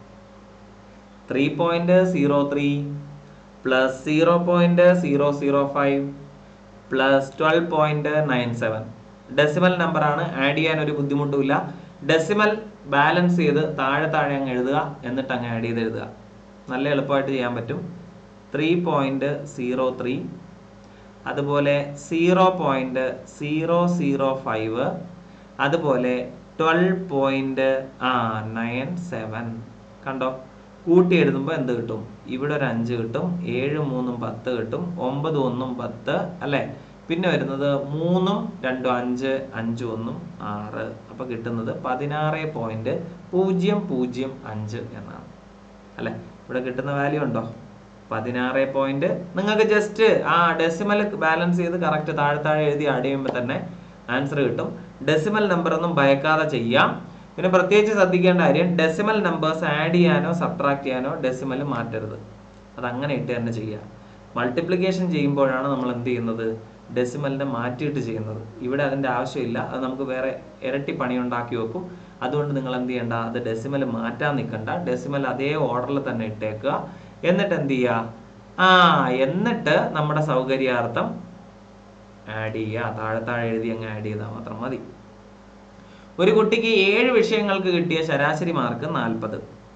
three point zero three plus zero point zero zero five plus twelve point nine seven decimal number ആണ് add ചെയ്യാൻ ഒരു ബുദ്ധിമുട്ടുമില്ല decimal balance ചെയ്ത് താഴെ താഴെ അങ്ങ് എഴുതുക എന്നിട്ട് അങ്ങ് ആഡ് ചെയ്ത് എഴുതുക നല്ല എളുപ്പമായിട്ട് ചെയ്യാൻ പറ്റും ത്രീ പോയിന്റ് സീറോ ത്രീ അതുപോലെ zero point zero zero five അതുപോലെ ട്വൽവ് പോയിന്റ് ആ നയൻ സെവൻ കണ്ടോ കൂട്ടി എഴുതുമ്പോൾ എന്ത് കിട്ടും ഇവിടെ ഒരു അഞ്ച് കിട്ടും ഏഴ് മൂന്നും പത്ത് കിട്ടും ഒമ്പത് ഒന്നും പത്ത് അല്ലേ പിന്നെ വരുന്നത് മൂന്നും രണ്ടും അഞ്ച് അഞ്ചും ഒന്നും ആറ് അപ്പൊ കിട്ടുന്നത് പതിനാറ് പോയിന്റ് പൂജ്യം പൂജ്യം അഞ്ച് എന്നാണ് അല്ലെ ഇവിടെ കിട്ടുന്ന വാല്യൂ ഉണ്ടോ പതിനാറ് പോയിന്റ് നിങ്ങൾക്ക് ജസ്റ്റ് ആ ഡെസിമൽ ബാലൻസ് ചെയ്ത് കറക്റ്റ് താഴെ താഴെ എഴുതി ആഡ് ചെയ്യുമ്പോൾ തന്നെ ആൻസർ കിട്ടും ഡെസിമൽ നമ്പർ ഒന്നും ഭയക്കാതെ ചെയ്യാം പിന്നെ പ്രത്യേകിച്ച് ശ്രദ്ധിക്കേണ്ട കാര്യം ഡെസിമൽ നമ്പേഴ്സ് ആഡ് ചെയ്യാനോ സബ്ട്രാക്ട് ചെയ്യാനോ ഡെസിമൽ മാറ്റരുത് അത് അങ്ങനെ ഇട്ട് തന്നെ ചെയ്യുക മൾട്ടിപ്ലിക്കേഷൻ ചെയ്യുമ്പോഴാണ് നമ്മൾ എന്ത് ചെയ്യുന്നത് ഡെസിമലിനെ മാറ്റിയിട്ട് ചെയ്യുന്നത് ഇവിടെ അതിന്റെ ആവശ്യമില്ല അത് നമുക്ക് വേറെ ഇരട്ടി പണി ഉണ്ടാക്കി വെക്കും അതുകൊണ്ട് നിങ്ങൾ എന്ത് ചെയ്യണ്ട അത് ഡെസിമൽ മാറ്റാൻ നിൽക്കണ്ട ഡെസിമൽ അതേ ഓർഡറിൽ തന്നെ ഇട്ടേക്കുക എന്നിട്ട് എന്ത് ചെയ്യുക ആ എന്നിട്ട് നമ്മുടെ സൗകര്യാർത്ഥം ആഡ് ചെയ്യുക താഴെ താഴെ എഴുതി അങ്ങ് ആഡ് ചെയ്താൽ മാത്രം മതി ഒരു കുട്ടിക്ക് ഏഴ് വിഷയങ്ങൾക്ക് കിട്ടിയ ശരാശരി മാർക്ക് നാൽപ്പത്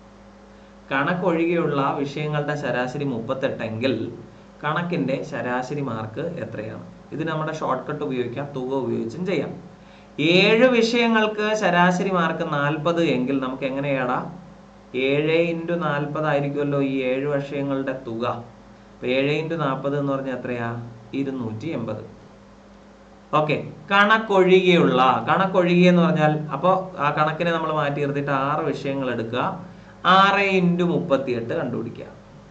കണക്കൊഴികെയുള്ള വിഷയങ്ങളുടെ ശരാശരി മുപ്പത്തെട്ടെങ്കിൽ കണക്കിന്റെ ശരാശരി മാർക്ക് എത്രയാണ് ഇത് നമ്മുടെ ഷോർട്ട് കട്ട് ഉപയോഗിക്കാം തുക ഉപയോഗിച്ചും ചെയ്യാം ഏഴ് വിഷയങ്ങൾക്ക് ശരാശരി മാർക്ക് നാൽപ്പത് എങ്കിൽ നമുക്ക് എങ്ങനെയാടാ ഏഴ് ഇൻറ്റു നാൽപ്പത് ആയിരിക്കുമല്ലോ ഈ ഏഴ് വിഷയങ്ങളുടെ തുക അപ്പൊ ഏഴ് ഇൻറ്റു നാൽപ്പത് എന്ന് പറഞ്ഞാൽ എത്രയാ ഇരുന്നൂറ്റി എൺപത് ഓക്കെ കണക്കൊഴികെയുള്ള കണക്കൊഴികെ എന്ന് പറഞ്ഞാൽ അപ്പോൾ ആ കണക്കിനെ നമ്മൾ മാറ്റി നിർത്തിയിട്ട് ആറ് വിഷയങ്ങൾ എടുക്കുക ആറ് ഇൻറ്റു മുപ്പത്തിയെട്ട് കണ്ടുപിടിക്കുക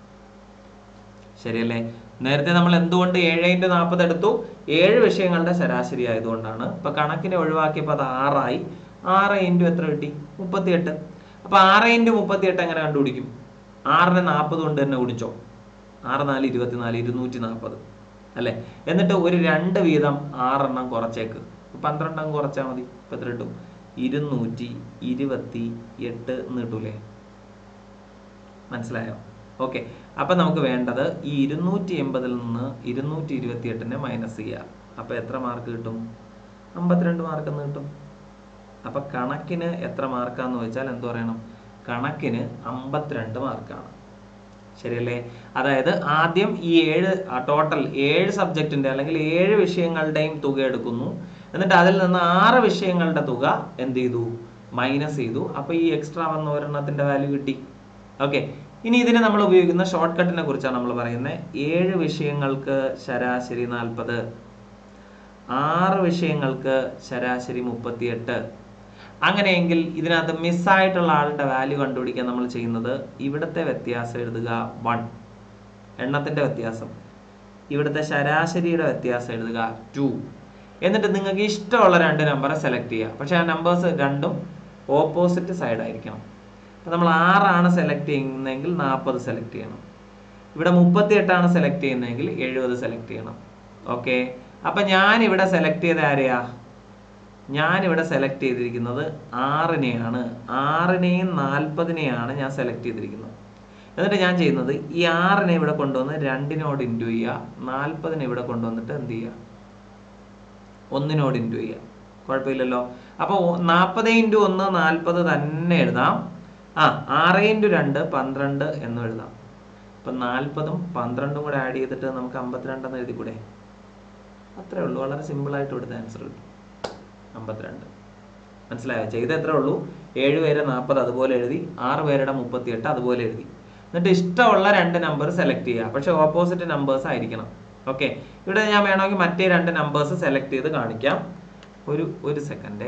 ശരിയല്ലേ നേരത്തെ നമ്മൾ എന്തുകൊണ്ട് ഏഴ് ഇൻറ്റു നാൽപ്പത് എടുത്തു ഏഴ് വിഷയങ്ങളുടെ ശരാശരി ആയതുകൊണ്ടാണ് ഇപ്പൊ കണക്കിനെ ഒഴിവാക്കിയപ്പോൾ അത് ആറായി ആറ് ഇൻറ്റു എത്ര കിട്ടി മുപ്പത്തിയെട്ട് അപ്പൊ ആറ് ഇൻറ്റു മുപ്പത്തിയെട്ട് എങ്ങനെ കണ്ടുപിടിക്കും ആറിനെ നാൽപ്പത് കൊണ്ട് തന്നെ ഗുണിച്ചോ ആറ് നാല് ഇരുപത്തിനാല് ഇരുന്നൂറ്റി നാൽപ്പത് അല്ലെ എന്നിട്ട് ഒരു രണ്ട് വീതം ആറെണ്ണം കുറച്ചേക്ക് പന്ത്രണ്ടെണ്ണം കുറച്ചാൽ മതി ഇപ്പൊ എത്ര കിട്ടും ഇരുന്നൂറ്റി ഇരുപത്തി എട്ട് എന്ന് കിട്ടൂലേ മനസ്സിലായോ ഓക്കെ അപ്പൊ നമുക്ക് വേണ്ടത് ഈ ഇരുന്നൂറ്റി എൺപതിൽ നിന്ന് ഇരുന്നൂറ്റി ഇരുപത്തി എട്ടിനെ മൈനസ് ചെയ്യുക അപ്പൊ എത്ര മാർക്ക് കിട്ടും അമ്പത്തിരണ്ട് മാർക്ക് എന്ന് കിട്ടും അപ്പൊ കണക്കിന് എത്ര മാർക്കാന്ന് വെച്ചാൽ എന്ത് പറയണം കണക്കിന് അമ്പത്തിരണ്ട് മാർക്കാണ് ശരിയല്ലേ അതായത് ആദ്യം ഈ ഏഴ് ടോട്ടൽ ഏഴ് സബ്ജക്റ്റിന്റെ അല്ലെങ്കിൽ ഏഴ് വിഷയങ്ങളുടെയും തുക എടുക്കുന്നു എന്നിട്ട് അതിൽ നിന്ന് ആറ് വിഷയങ്ങളുടെ തുക എന്ത് ചെയ്തു മൈനസ് ചെയ്തു അപ്പൊ ഈ എക്സ്ട്രാ വന്ന ഒരെണ്ണത്തിന്റെ വാല്യൂ കിട്ടി ഓക്കെ ഇനി ഇതിന് നമ്മൾ ഉപയോഗിക്കുന്ന ഷോർട്ട് കട്ടിനെ കുറിച്ചാണ് നമ്മൾ പറയുന്നത് ഏഴ് വിഷയങ്ങൾക്ക് ശരാശരി നാൽപ്പത് ആറ് വിഷയങ്ങൾക്ക് ശരാശരി മുപ്പത്തിയെട്ട് അങ്ങനെയെങ്കിൽ ഇതിനകത്ത് മിസ്സായിട്ടുള്ള ആളുടെ വാല്യൂ കണ്ടുപിടിക്കാൻ നമ്മൾ ചെയ്യുന്നത് ഇവിടുത്തെ വ്യത്യാസം എഴുതുക വൺ എണ്ണത്തിന്റെ വ്യത്യാസം ഇവിടുത്തെ ശരാശരിയുടെ വ്യത്യാസം എഴുതുക ടു എന്നിട്ട് നിങ്ങൾക്ക് ഇഷ്ടമുള്ള രണ്ട് നമ്പറെ സെലക്ട് ചെയ്യുക പക്ഷെ ആ നമ്പേഴ്സ് രണ്ടും ഓപ്പോസിറ്റ് സൈഡ് ആയിരിക്കണം അപ്പൊ നമ്മൾ ആറാണ് സെലക്ട് ചെയ്യുന്നതെങ്കിൽ നാൽപ്പത് സെലക്ട് ചെയ്യണം ഇവിടെ മുപ്പത്തി എട്ടാണ് സെലക്ട് ചെയ്യുന്നതെങ്കിൽ എഴുപത് സെലക്ട് ചെയ്യണം ഓക്കെ അപ്പൊ ഞാൻ ഇവിടെ സെലക്ട് ചെയ്ത ആരെയാ ഞാൻ ഇവിടെ സെലക്ട് ചെയ്തിരിക്കുന്നത് ആറിനെയാണ് ആറിനെയും നാൽപ്പതിനെയാണ് ഞാൻ സെലക്ട് ചെയ്തിരിക്കുന്നത് എന്നിട്ട് ഞാൻ ചെയ്യുന്നത് ഈ ആറിനെ ഇവിടെ കൊണ്ടുവന്ന് രണ്ടിനോട് ഇൻറ്റു ചെയ്യുക നാൽപ്പതിനെ ഇവിടെ കൊണ്ടുവന്നിട്ട് എന്ത് ചെയ്യുക ഒന്നിനോട് ഇൻറ്റു ചെയ്യുക കുഴപ്പമില്ലല്ലോ അപ്പോൾ നാൽപ്പത് ഇൻറ്റു ഒന്ന് നാൽപ്പത് തന്നെ എഴുതാം ആ ആറ് ഇൻറ്റു രണ്ട് പന്ത്രണ്ട് എന്നും എഴുതാം അപ്പം നാൽപ്പതും പന്ത്രണ്ടും കൂടെ ആഡ് ചെയ്തിട്ട് നമുക്ക് അമ്പത്തിരണ്ടെന്ന് എഴുതിക്കൂടെ അത്രേ ഉള്ളൂ വളരെ സിമ്പിൾ ആയിട്ട് ഇവിടുത്തെ ആൻസർ കിട്ടും അമ്പത്തിരണ്ട് മനസ്സിലായോ ചെയ്ത എത്രേ ഉള്ളൂ ഏഴ് പേരെ നാൽപ്പത് അതുപോലെ എഴുതി ആറ് പേരുടെ മുപ്പത്തിയെട്ട് അതുപോലെ എഴുതി എന്നിട്ട് ഇഷ്ടമുള്ള രണ്ട് നമ്പർ സെലക്ട് ചെയ്യുക പക്ഷെ ഓപ്പോസിറ്റ് നമ്പേഴ്സ് ആയിരിക്കണം ഓക്കെ ഇവിടെ ഞാൻ വേണമെങ്കിൽ മറ്റേ രണ്ട് നമ്പേഴ്സ് സെലക്ട് ചെയ്ത് കാണിക്കാം ഒരു ഒരു സെക്കൻഡേ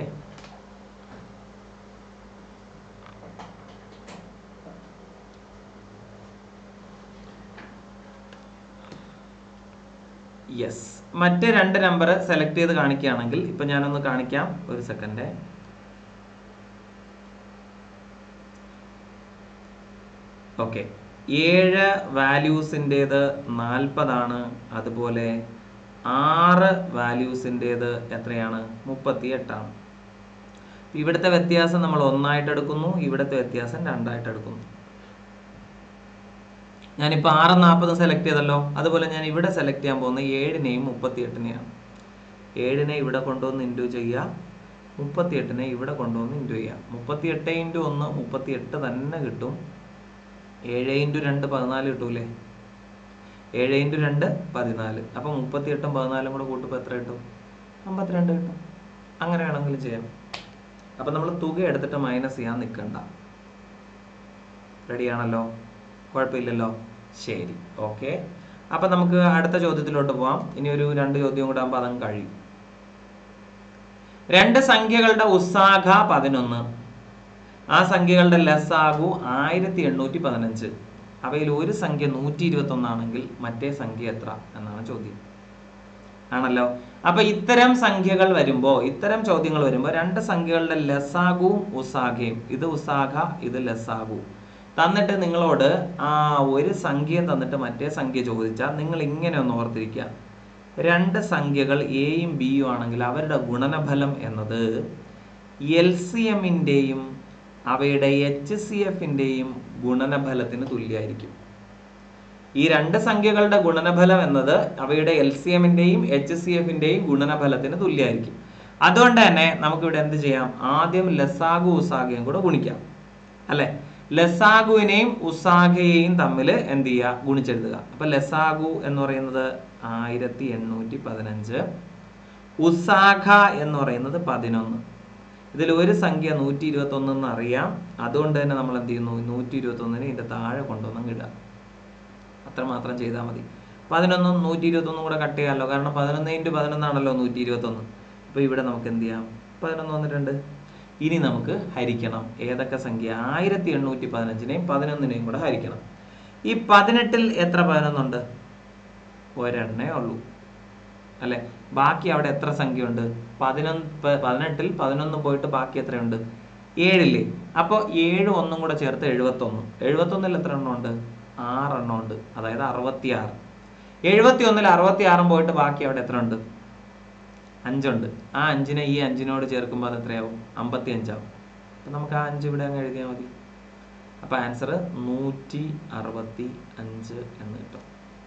യെസ് മറ്റ് രണ്ട് നമ്പർ സെലക്ട് ചെയ്ത് കാണിക്കുകയാണെങ്കിൽ ഇപ്പൊ ഞാനൊന്ന് കാണിക്കാം ഒരു സെക്കൻഡ് ഓക്കെ ഏഴ് വാല്യൂസിൻ്റേത് നാൽപ്പതാണ് അതുപോലെ ആറ് വാല്യൂസിൻ്റേത് എത്രയാണ് മുപ്പത്തി എട്ടാണ് ഇവിടുത്തെ വ്യത്യാസം നമ്മൾ ഒന്നായിട്ട് എടുക്കുന്നു ഇവിടുത്തെ വ്യത്യാസം രണ്ടായിട്ട് എടുക്കുന്നു ഞാനിപ്പോൾ ആറ് നാൽപ്പത് സെലക്ട് ചെയ്തല്ലോ അതുപോലെ ഞാൻ ഇവിടെ സെലക്ട് ചെയ്യാൻ പോകുന്നത് ഏഴിനെയും മുപ്പത്തി എട്ടിനെയാണ് ഏഴിനെ ഇവിടെ കൊണ്ടുവന്ന് ഇൻറ്റു ചെയ്യുക മുപ്പത്തി എട്ടിനെ ഇവിടെ കൊണ്ടുവന്ന് ഇൻറ്റു ചെയ്യുക മുപ്പത്തി എട്ട് ഇൻറ്റു ഒന്ന് മുപ്പത്തി എട്ട് തന്നെ കിട്ടും ഏഴ് ഇൻറ്റു രണ്ട് പതിനാല് കിട്ടൂലേ ഏഴ് ഇൻറ്റു രണ്ട് പതിനാല് അപ്പം മുപ്പത്തി എട്ടും പതിനാലും കൂടെ കൂട്ടുമ്പോൾ എത്ര കിട്ടും അമ്പത്തിരണ്ട് കിട്ടും അങ്ങനെ വേണമെങ്കിലും ചെയ്യാം അപ്പം നമ്മൾ തുക എടുത്തിട്ട് മൈനസ് ചെയ്യാൻ നിൽക്കണ്ട റെഡിയാണല്ലോ കുഴപ്പമില്ലല്ലോ ശരി ഓക്കെ അപ്പം നമുക്ക് അടുത്ത ചോദ്യത്തിലോട്ട് പോവാം ഇനി ഒരു രണ്ട് ചോദ്യം കൂടെ ആകുമ്പോൾ അതങ്ങ് കഴിയും രണ്ട് സംഖ്യകളുടെ ഉസ്സാഖ പതിനൊന്ന് ആ സംഖ്യകളുടെ ലസാഗു ആയിരത്തി എണ്ണൂറ്റി പതിനഞ്ച് അവയിൽ ഒരു സംഖ്യ നൂറ്റി ഇരുപത്തി ഒന്നാണെങ്കിൽ മറ്റേ സംഖ്യ എത്ര എന്നാണ് ചോദ്യം ആണല്ലോ അപ്പൊ ഇത്തരം സംഖ്യകൾ വരുമ്പോ ഇത്തരം ചോദ്യങ്ങൾ വരുമ്പോ രണ്ട് സംഖ്യകളുടെ ലസാഗുവും ഉസാഖയും ഇത് ഉസാഖ ഇത് ലസാഗു തന്നിട്ട് നിങ്ങളോട് ആ ഒരു സംഖ്യയും തന്നിട്ട് മറ്റേ സംഖ്യ ചോദിച്ചാൽ നിങ്ങൾ ഇങ്ങനെ ഒന്ന് ഓർത്തിരിക്കുക രണ്ട് സംഖ്യകൾ എയും ബിയും ആണെങ്കിൽ അവരുടെ ഗുണനഫലം എന്നത് എൽ സി എമ്മിൻ്റെയും അവയുടെ എച്ച് സി എഫിൻ്റെയും ഗുണനഫലത്തിന് തുല്യമായിരിക്കും ഈ രണ്ട് സംഖ്യകളുടെ ഗുണനഫലം എന്നത് അവയുടെ എൽ സി എമ്മിൻ്റെയും എച്ച് സി എഫിൻ്റെയും ഗുണനഫലത്തിന് തുല്യമായിരിക്കും അതുകൊണ്ട് തന്നെ നമുക്കിവിടെ എന്ത് ചെയ്യാം ആദ്യം ലസാഗു ഉസാഗയും കൂടെ ഗുണിക്കാം അല്ലെ ലസാഗുവിനെയും ഉസാഖയെയും തമ്മിൽ എന്ത് ചെയ്യുക ഗുണിച്ചെഴുതുക അപ്പൊ ലസാഗു എന്ന് പറയുന്നത് ആയിരത്തി എണ്ണൂറ്റി പതിനഞ്ച് ഉസാഖ എന്ന് പറയുന്നത് പതിനൊന്ന് ഇതിൽ ഒരു സംഖ്യ നൂറ്റി ഇരുപത്തി എന്ന് അറിയാം അതുകൊണ്ട് തന്നെ നമ്മൾ എന്ത് ചെയ്യുന്നു നൂറ്റി ഇരുപത്തി ഒന്നിന് ഇതിന്റെ താഴെ കൊണ്ടുവന്ന് ഇടുക അത്ര മാത്രം ചെയ്താൽ മതി പതിനൊന്നും നൂറ്റി ഇരുപത്തൊന്നും കൂടെ കട്ട് ചെയ്യാമല്ലോ കാരണം പതിനൊന്ന് ഇൻറ്റു പതിനൊന്നാണല്ലോ നൂറ്റി ഇരുപത്തൊന്ന് അപ്പോൾ ഇവിടെ നമുക്ക് എന്ത് ചെയ്യാം പതിനൊന്ന് വന്നിട്ടുണ്ട് ഇനി നമുക്ക് ഹരിക്കണം ഏതൊക്കെ സംഖ്യ ആയിരത്തി എണ്ണൂറ്റി പതിനഞ്ചിനെയും പതിനൊന്നിനെയും കൂടെ ഹരിക്കണം ഈ പതിനെട്ടിൽ എത്ര പതിനൊന്നുണ്ട് ഒരെണ്ണേ ഉള്ളൂ അല്ലെ ബാക്കി അവിടെ എത്ര സംഖ്യ ഉണ്ട് പതിനൊന്ന് പ- പതിനെട്ടിൽ പതിനൊന്ന് പോയിട്ട് ബാക്കി എത്രയുണ്ട് ഏഴില്ലേ അപ്പോൾ ഏഴ് ഒന്നും കൂടെ ചേർത്ത് എഴുപത്തൊന്ന് എഴുപത്തൊന്നിൽ എത്ര എണ്ണം ഉണ്ട് ആറെണ്ണം ഉണ്ട് അതായത് അറുപത്തിയാറ് എഴുപത്തി ഒന്നിൽ അറുപത്തി ആറും പോയിട്ട് ബാക്കി അവിടെ എത്ര ഉണ്ട് അഞ്ചുണ്ട് ആ അഞ്ചിനെ ഈ അഞ്ചിനോട് ചേർക്കുമ്പോൾ അത് എത്രയാവും അമ്പത്തി അഞ്ചാവും അപ്പം നമുക്ക് ആ അഞ്ച് ഇവിടെ അങ്ങ് എഴുതിയാൽ മതി അപ്പം ആൻസർ നൂറ്റി അറുപത്തി അഞ്ച് എന്ന് കിട്ടും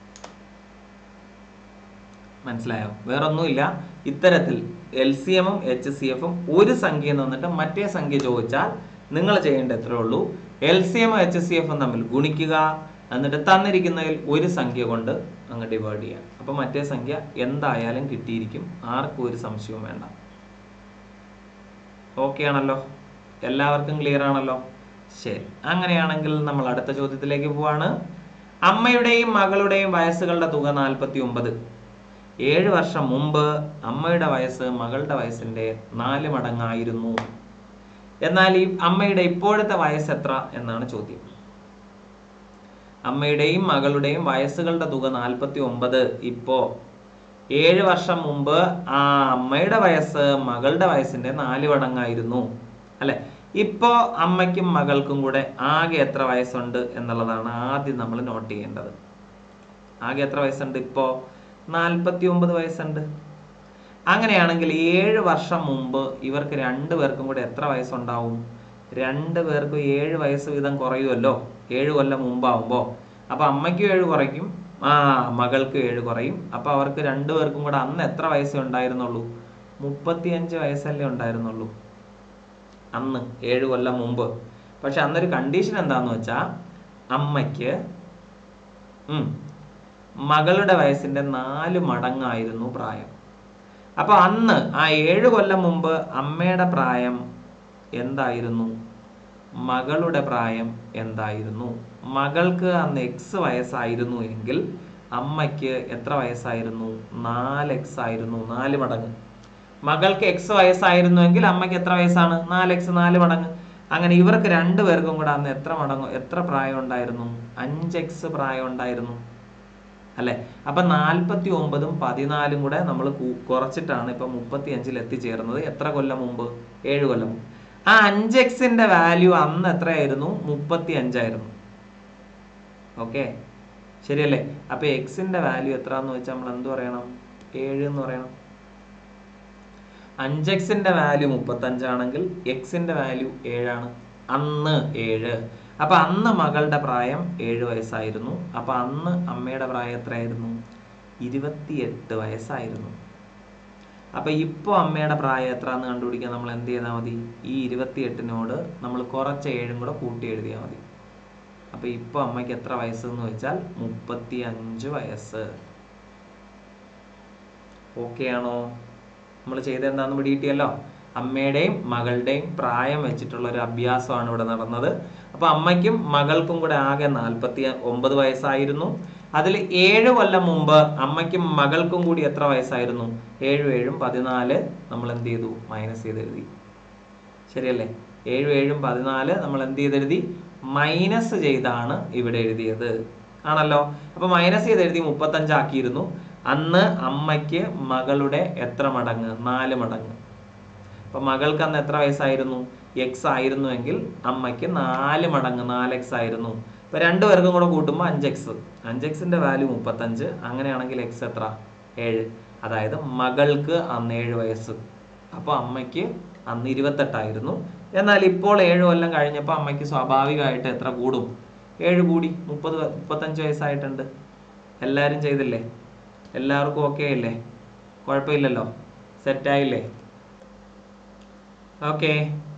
മനസ്സിലായോ വേറൊന്നുമില്ല ഇത്തരത്തിൽ എൽ സി എമ്മും എച്ച് സി എഫും ഒരു സംഖ്യ തന്നിട്ട് മറ്റേ സംഖ്യ ചോദിച്ചാൽ നിങ്ങൾ ചെയ്യേണ്ട എത്രേ ഉള്ളൂ എൽ സി എമ്മും എച്ച് സി എഫും തമ്മിൽ ഗുണിക്കുക എന്നിട്ട് തന്നിരിക്കുന്നതിൽ ഒരു സംഖ്യ കൊണ്ട് അങ്ങ് ഡിവൈഡ് ചെയ്യുക അപ്പൊ മറ്റേ സംഖ്യ എന്തായാലും കിട്ടിയിരിക്കും ആർക്കും ഒരു സംശയവും വേണ്ട ഓക്കെ ആണല്ലോ എല്ലാവർക്കും ക്ലിയർ ആണല്ലോ ശരി അങ്ങനെയാണെങ്കിൽ നമ്മൾ അടുത്ത ചോദ്യത്തിലേക്ക് പോവാണ് അമ്മയുടെയും മകളുടെയും വയസ്സുകളുടെ തുക നാൽപ്പത്തി ഒമ്പത് ഏഴ് വർഷം മുമ്പ് അമ്മയുടെ വയസ്സ് മകളുടെ വയസ്സിന്റെ നാല് മടങ്ങായിരുന്നു എന്നാൽ ഈ അമ്മയുടെ ഇപ്പോഴത്തെ വയസ്സ് എത്ര എന്നാണ് ചോദ്യം അമ്മയുടെയും മകളുടെയും വയസ്സുകളുടെ തുക നാൽപ്പത്തി ഒമ്പത് ഇപ്പോ ഏഴ് വർഷം മുമ്പ് ആ അമ്മയുടെ വയസ്സ് മകളുടെ വയസ്സിന്റെ നാല് മടങ്ങായിരുന്നു അല്ലെ ഇപ്പോ അമ്മയ്ക്കും മകൾക്കും കൂടെ ആകെ എത്ര വയസ്സുണ്ട് എന്നുള്ളതാണ് ആദ്യം നമ്മൾ നോട്ട് ചെയ്യേണ്ടത് ആകെ എത്ര വയസ്സുണ്ട് ഇപ്പോ നാൽപ്പത്തി ഒമ്പത് വയസ്സുണ്ട് അങ്ങനെയാണെങ്കിൽ ഏഴ് വർഷം മുമ്പ് ഇവർക്ക് രണ്ടു പേർക്കും കൂടെ എത്ര വയസ്സുണ്ടാവും രണ്ട് പേർക്കും ഏഴ് വയസ്സ് വീതം കുറയുമല്ലോ ഏഴ് കൊല്ലം മുമ്പാവുമ്പോ അപ്പൊ അമ്മയ്ക്കും ഏഴ് കുറയ്ക്കും ആ മകൾക്ക് ഏഴ് കുറയും അപ്പൊ അവർക്ക് രണ്ടു പേർക്കും കൂടെ അന്ന് എത്ര വയസ്സേ ഉണ്ടായിരുന്നുള്ളൂ മുപ്പത്തിയഞ്ച് വയസ്സല്ലേ ഉണ്ടായിരുന്നുള്ളൂ അന്ന് ഏഴ് കൊല്ലം മുമ്പ് പക്ഷെ അന്നൊരു കണ്ടീഷൻ എന്താന്ന് വെച്ചാ അമ്മയ്ക്ക് ഉം മകളുടെ വയസ്സിന്റെ നാല് മടങ്ങായിരുന്നു പ്രായം അപ്പൊ അന്ന് ആ ഏഴ് കൊല്ലം മുമ്പ് അമ്മയുടെ പ്രായം എന്തായിരുന്നു മകളുടെ പ്രായം എന്തായിരുന്നു മകൾക്ക് അന്ന് എക്സ് വയസ്സായിരുന്നു എങ്കിൽ അമ്മയ്ക്ക് എത്ര വയസ്സായിരുന്നു നാല് എക്സ് ആയിരുന്നു നാല് മടങ്ങ് മകൾക്ക് എക്സ് വയസ്സായിരുന്നുവെങ്കിൽ അമ്മയ്ക്ക് എത്ര വയസ്സാണ് നാല് എക്സ് നാല് മടങ്ങ് അങ്ങനെ ഇവർക്ക് രണ്ടു പേർക്കും കൂടെ അന്ന് എത്ര മടങ്ങ് എത്ര പ്രായം ഉണ്ടായിരുന്നു അഞ്ച് എക്സ് പ്രായം ഉണ്ടായിരുന്നു അല്ലെ അപ്പൊ നാൽപ്പത്തി ഒമ്പതും പതിനാലും കൂടെ നമ്മൾ കുറച്ചിട്ടാണ് ഇപ്പൊ മുപ്പത്തി അഞ്ചിൽ എത്തിച്ചേർന്നത് എത്ര കൊല്ലം മുമ്പ് ഏഴ് കൊല്ലം മുമ്പ് ആ അഞ്ച് എക്സിന്റെ വാല്യൂ അന്ന് എത്രയായിരുന്നു മുപ്പത്തി അഞ്ചായിരുന്നു ഓക്കെ ശരിയല്ലേ അപ്പൊ എക്സിന്റെ വാല്യൂ എത്രന്ന് വെച്ചാൽ നമ്മൾ എന്ത് പറയണം ഏഴ് എന്ന് പറയണം അഞ്ച് എക്സിന്റെ വാല്യൂ മുപ്പത്തഞ്ചാണെങ്കിൽ എക്സിന്റെ വാല്യൂ ഏഴാണ് അന്ന് ഏഴ് അപ്പൊ അന്ന് മകളുടെ പ്രായം ഏഴ് വയസ്സായിരുന്നു അപ്പൊ അന്ന് അമ്മയുടെ പ്രായം എത്രയായിരുന്നു ഇരുപത്തിയെട്ട് വയസ്സായിരുന്നു അപ്പൊ ഇപ്പൊ അമ്മയുടെ പ്രായം എത്രന്ന് കണ്ടുപിടിക്കാൻ നമ്മൾ എന്ത് ചെയ്താൽ മതി ഈ ഇരുപത്തിയെട്ടിനോട് നമ്മൾ കുറച്ച് ഏഴും കൂടെ കൂട്ടി എഴുതിയാൽ മതി അപ്പൊ ഇപ്പൊ അമ്മയ്ക്ക് എത്ര വയസ്സ് എന്ന് വെച്ചാൽ മുപ്പത്തി അഞ്ച് വയസ്സ് ഓക്കെ ആണോ നമ്മൾ ചെയ്തത് എന്താന്ന് പിടികിട്ടിയല്ലോ അമ്മയുടെയും മകളുടെയും പ്രായം വെച്ചിട്ടുള്ള ഒരു അഭ്യാസമാണ് ഇവിടെ നടന്നത് അപ്പൊ അമ്മയ്ക്കും മകൾക്കും കൂടെ ആകെ നാൽപ്പത്തി ഒമ്പത് വയസ്സായിരുന്നു അതിൽ ഏഴ് കൊല്ലം മുമ്പ് അമ്മയ്ക്കും മകൾക്കും കൂടി എത്ര വയസ്സായിരുന്നു ഏഴും ഏഴും പതിനാല് നമ്മൾ എന്ത് ചെയ്തു മൈനസ് ചെയ്ത് എഴുതി ശരിയല്ലേ ഏഴും ഏഴും പതിനാല് നമ്മൾ എന്ത് ചെയ്തെഴുതി മൈനസ് ചെയ്താണ് ഇവിടെ എഴുതിയത് ആണല്ലോ അപ്പൊ മൈനസ് ചെയ്ത് എഴുതി മുപ്പത്തഞ്ചാക്കിയിരുന്നു അന്ന് അമ്മയ്ക്ക് മകളുടെ എത്ര മടങ്ങ് നാല് മടങ്ങ് അപ്പൊ മകൾക്ക് അന്ന് എത്ര വയസ്സായിരുന്നു എക്സ് ആയിരുന്നുവെങ്കിൽ അമ്മയ്ക്ക് നാല് മടങ്ങ് നാല് എക്സ് ആയിരുന്നു ഇപ്പൊ രണ്ടുപേർക്കും കൂടെ കൂട്ടുമ്പോൾ അഞ്ച് എക്സ് അഞ്ച് എക്സിന്റെ വാല്യൂ മുപ്പത്തഞ്ച് അങ്ങനെയാണെങ്കിൽ എക്സ് എത്ര ഏഴ് അതായത് മകൾക്ക് അന്ന് ഏഴ് വയസ്സ് അപ്പൊ അമ്മയ്ക്ക് അന്ന് ഇരുപത്തെട്ടായിരുന്നു എന്നാൽ ഇപ്പോൾ ഏഴ് കൊല്ലം കഴിഞ്ഞപ്പോൾ അമ്മയ്ക്ക് സ്വാഭാവികമായിട്ട് എത്ര കൂടും ഏഴ് കൂടി മുപ്പത് മുപ്പത്തഞ്ച് വയസ്സായിട്ടുണ്ട് എല്ലാവരും ചെയ്തില്ലേ എല്ലാവർക്കും ഓക്കെ അല്ലേ കുഴപ്പമില്ലല്ലോ സെറ്റായില്ലേ ഓക്കെ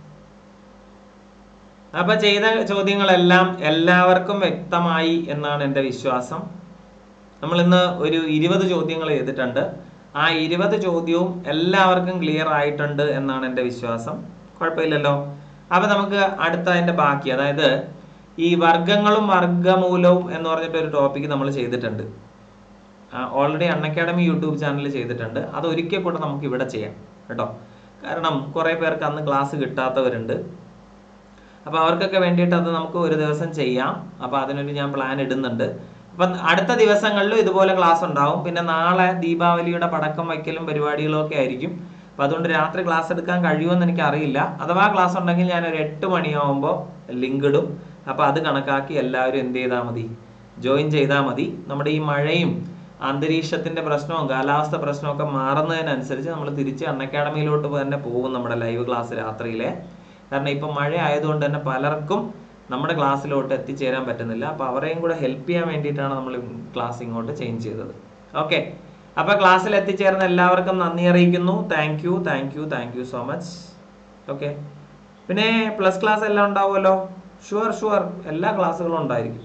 അപ്പൊ ചെയ്ത ചോദ്യങ്ങളെല്ലാം എല്ലാവർക്കും വ്യക്തമായി എന്നാണ് എൻ്റെ വിശ്വാസം നമ്മൾ ഇന്ന് ഒരു ഇരുപത് ചോദ്യങ്ങൾ ചെയ്തിട്ടുണ്ട് ആ ഇരുപത് ചോദ്യവും എല്ലാവർക്കും ക്ലിയർ ആയിട്ടുണ്ട് എന്നാണ് എൻ്റെ വിശ്വാസം കുഴപ്പമില്ലല്ലോ അപ്പൊ നമുക്ക് അടുത്ത അതിന്റെ ബാക്കി അതായത് ഈ വർഗങ്ങളും വർഗമൂലവും എന്ന് പറഞ്ഞിട്ട് ഒരു ടോപ്പിക് നമ്മൾ ചെയ്തിട്ടുണ്ട് already Unacademy YouTube channel ചെയ്തിട്ടുണ്ട് അത് ഒരിക്കൽ കൂടെ നമുക്ക് ഇവിടെ ചെയ്യാം കേട്ടോ കാരണം കുറെ പേർക്ക് അന്ന് ക്ലാസ് കിട്ടാത്തവരുണ്ട് അപ്പൊ അവർക്കൊക്കെ വേണ്ടിയിട്ട് അത് നമുക്ക് ഒരു ദിവസം ചെയ്യാം അപ്പൊ അതിനൊരു ഞാൻ പ്ലാൻ ഇടുന്നുണ്ട് അപ്പൊ അടുത്ത ദിവസങ്ങളിലും ഇതുപോലെ ക്ലാസ് ഉണ്ടാവും പിന്നെ നാളെ ദീപാവലിയുടെ പടക്കം വയ്ക്കലും പരിപാടികളും ഒക്കെ ആയിരിക്കും അപ്പൊ അതുകൊണ്ട് രാത്രി ക്ലാസ് എടുക്കാൻ കഴിയുമെന്ന് എനിക്ക് അറിയില്ല അഥവാ ക്ലാസ് ഉണ്ടെങ്കിൽ ഞാൻ ഒരു എട്ട് മണിയാവുമ്പോൾ ലിങ്ക് ഇടും അപ്പൊ അത് കണക്കാക്കി എല്ലാവരും എന്ത് ചെയ്താൽ മതി ജോയിൻ ചെയ്താൽ മതി നമ്മുടെ ഈ മഴയും അന്തരീക്ഷത്തിന്റെ പ്രശ്നവും കാലാവസ്ഥ പ്രശ്നവും ഒക്കെ മാറുന്നതിനനുസരിച്ച് നമ്മൾ തിരിച്ച് അൺ അക്കാഡമിയിലോട്ട് തന്നെ പോകും നമ്മുടെ ലൈവ് ക്ലാസ് രാത്രിയിലെ കാരണം ഇപ്പൊ മഴ ആയതുകൊണ്ട് തന്നെ പലർക്കും നമ്മുടെ ക്ലാസ്സിലോട്ട് എത്തിച്ചേരാൻ പറ്റുന്നില്ല അപ്പൊ അവരെയും കൂടെ ഹെൽപ്പ് ചെയ്യാൻ വേണ്ടിയിട്ടാണ് നമ്മൾ ക്ലാസ് ഇങ്ങോട്ട് ചേഞ്ച് ചെയ്തത് ഓക്കെ അപ്പൊ ക്ലാസ്സിൽ എത്തിച്ചേർന്ന എല്ലാവർക്കും നന്ദി അറിയിക്കുന്നു thank you thank you thank you so much okay പിന്നെ പ്ലസ് ക്ലാസ് എല്ലാം ഉണ്ടാവുമല്ലോ ഷുവർ ഷുവർ എല്ലാ ക്ലാസ്സുകളും ഉണ്ടായിരിക്കും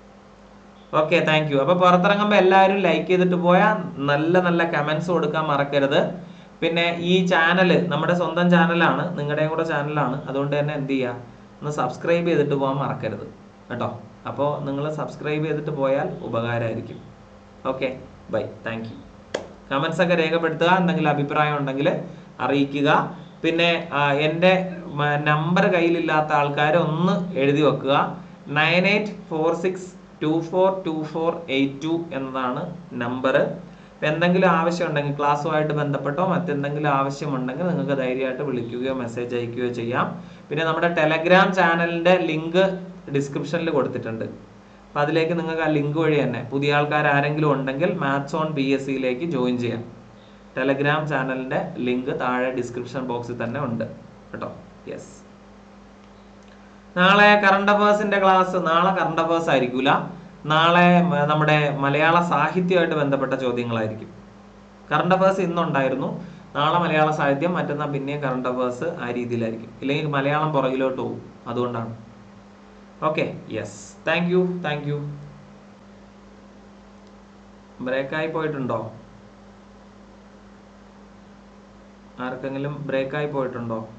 ഓക്കെ താങ്ക് യു അപ്പൊ പുറത്തിറങ്ങുമ്പോൾ എല്ലാവരും ലൈക്ക് ചെയ്തിട്ട് പോയാൽ നല്ല നല്ല കമന്റ്സ് കൊടുക്കാൻ മറക്കരുത് പിന്നെ ഈ ചാനൽ നമ്മുടെ സ്വന്തം ചാനലാണ് നിങ്ങളുടെയും കൂടെ ചാനലാണ് അതുകൊണ്ട് തന്നെ എന്ത് ചെയ്യുക ഒന്ന് സബ്സ്ക്രൈബ് ചെയ്തിട്ട് പോകാൻ മറക്കരുത് കേട്ടോ അപ്പോൾ നിങ്ങൾ സബ്സ്ക്രൈബ് ചെയ്തിട്ട് പോയാൽ ഉപകാരമായിരിക്കും okay bye thank you comments ഒക്കെ രേഖപ്പെടുത്തുക എന്തെങ്കിലും അഭിപ്രായം ഉണ്ടെങ്കിൽ അറിയിക്കുക പിന്നെ ആ, എൻ്റെ നമ്പർ കയ്യിലില്ലാത്ത ആൾക്കാർ ഒന്ന് എഴുതി വെക്കുക nine eight four six two four two four eight two എന്നതാണ് നമ്പർ എന്തെങ്കിലും ആവശ്യം ഉണ്ടെങ്കിൽ ക്ലാസ്സുമായിട്ട് ബന്ധപ്പെട്ടോ മറ്റെന്തെങ്കിലും ആവശ്യമുണ്ടെങ്കിൽ നിങ്ങൾക്ക് ധൈര്യമായിട്ട് വിളിക്കുകയോ മെസ്സേജ് അയക്കുകയോ ചെയ്യാം പിന്നെ നമ്മുടെ ടെലഗ്രാം ചാനലിന്റെ ലിങ്ക് ഡിസ്ക്രിപ്ഷനിൽ കൊടുത്തിട്ടുണ്ട് അപ്പൊ അതിലേക്ക് നിങ്ങൾക്ക് ആ ലിങ്ക് വഴി തന്നെ പുതിയ ആൾക്കാർ ആരെങ്കിലും ഉണ്ടെങ്കിൽ മാത്സ് ഓൺ ബി എസ് സിയിലേക്ക് ജോയിൻ ചെയ്യാം ടെലഗ്രാം ചാനലിന്റെ ലിങ്ക് താഴെ ഡിസ്ക്രിപ്ഷൻ ബോക്സിൽ തന്നെ ഉണ്ട് കേട്ടോ യെസ് നാളെ കറണ്ട് അഫേഴ്സിന്റെ ക്ലാസ് നാളെ കറണ്ട് അഫേഴ്സ് ആയിരിക്കൂല നാളെ മ- നമ്മുടെ മലയാള സാഹിത്യമായിട്ട് ബന്ധപ്പെട്ട ചോദ്യങ്ങളായിരിക്കും കറണ്ട് അഫേഴ്സ് ഇന്നുണ്ടായിരുന്നു നാളെ മലയാള സാഹിത്യം മറ്റന്നാൾ പിന്നെയും കറണ്ട് അഫേഴ്സ് ആ രീതിയിലായിരിക്കും ഇല്ലെങ്കിൽ മലയാളം പുറകിലോട്ട് പോകും അതുകൊണ്ടാണ് okay yes thank you thank you ബ്രേക്കായി പോയിട്ടുണ്ടോ ആർക്കെങ്കിലും ബ്രേക്കായി പോയിട്ടുണ്ടോ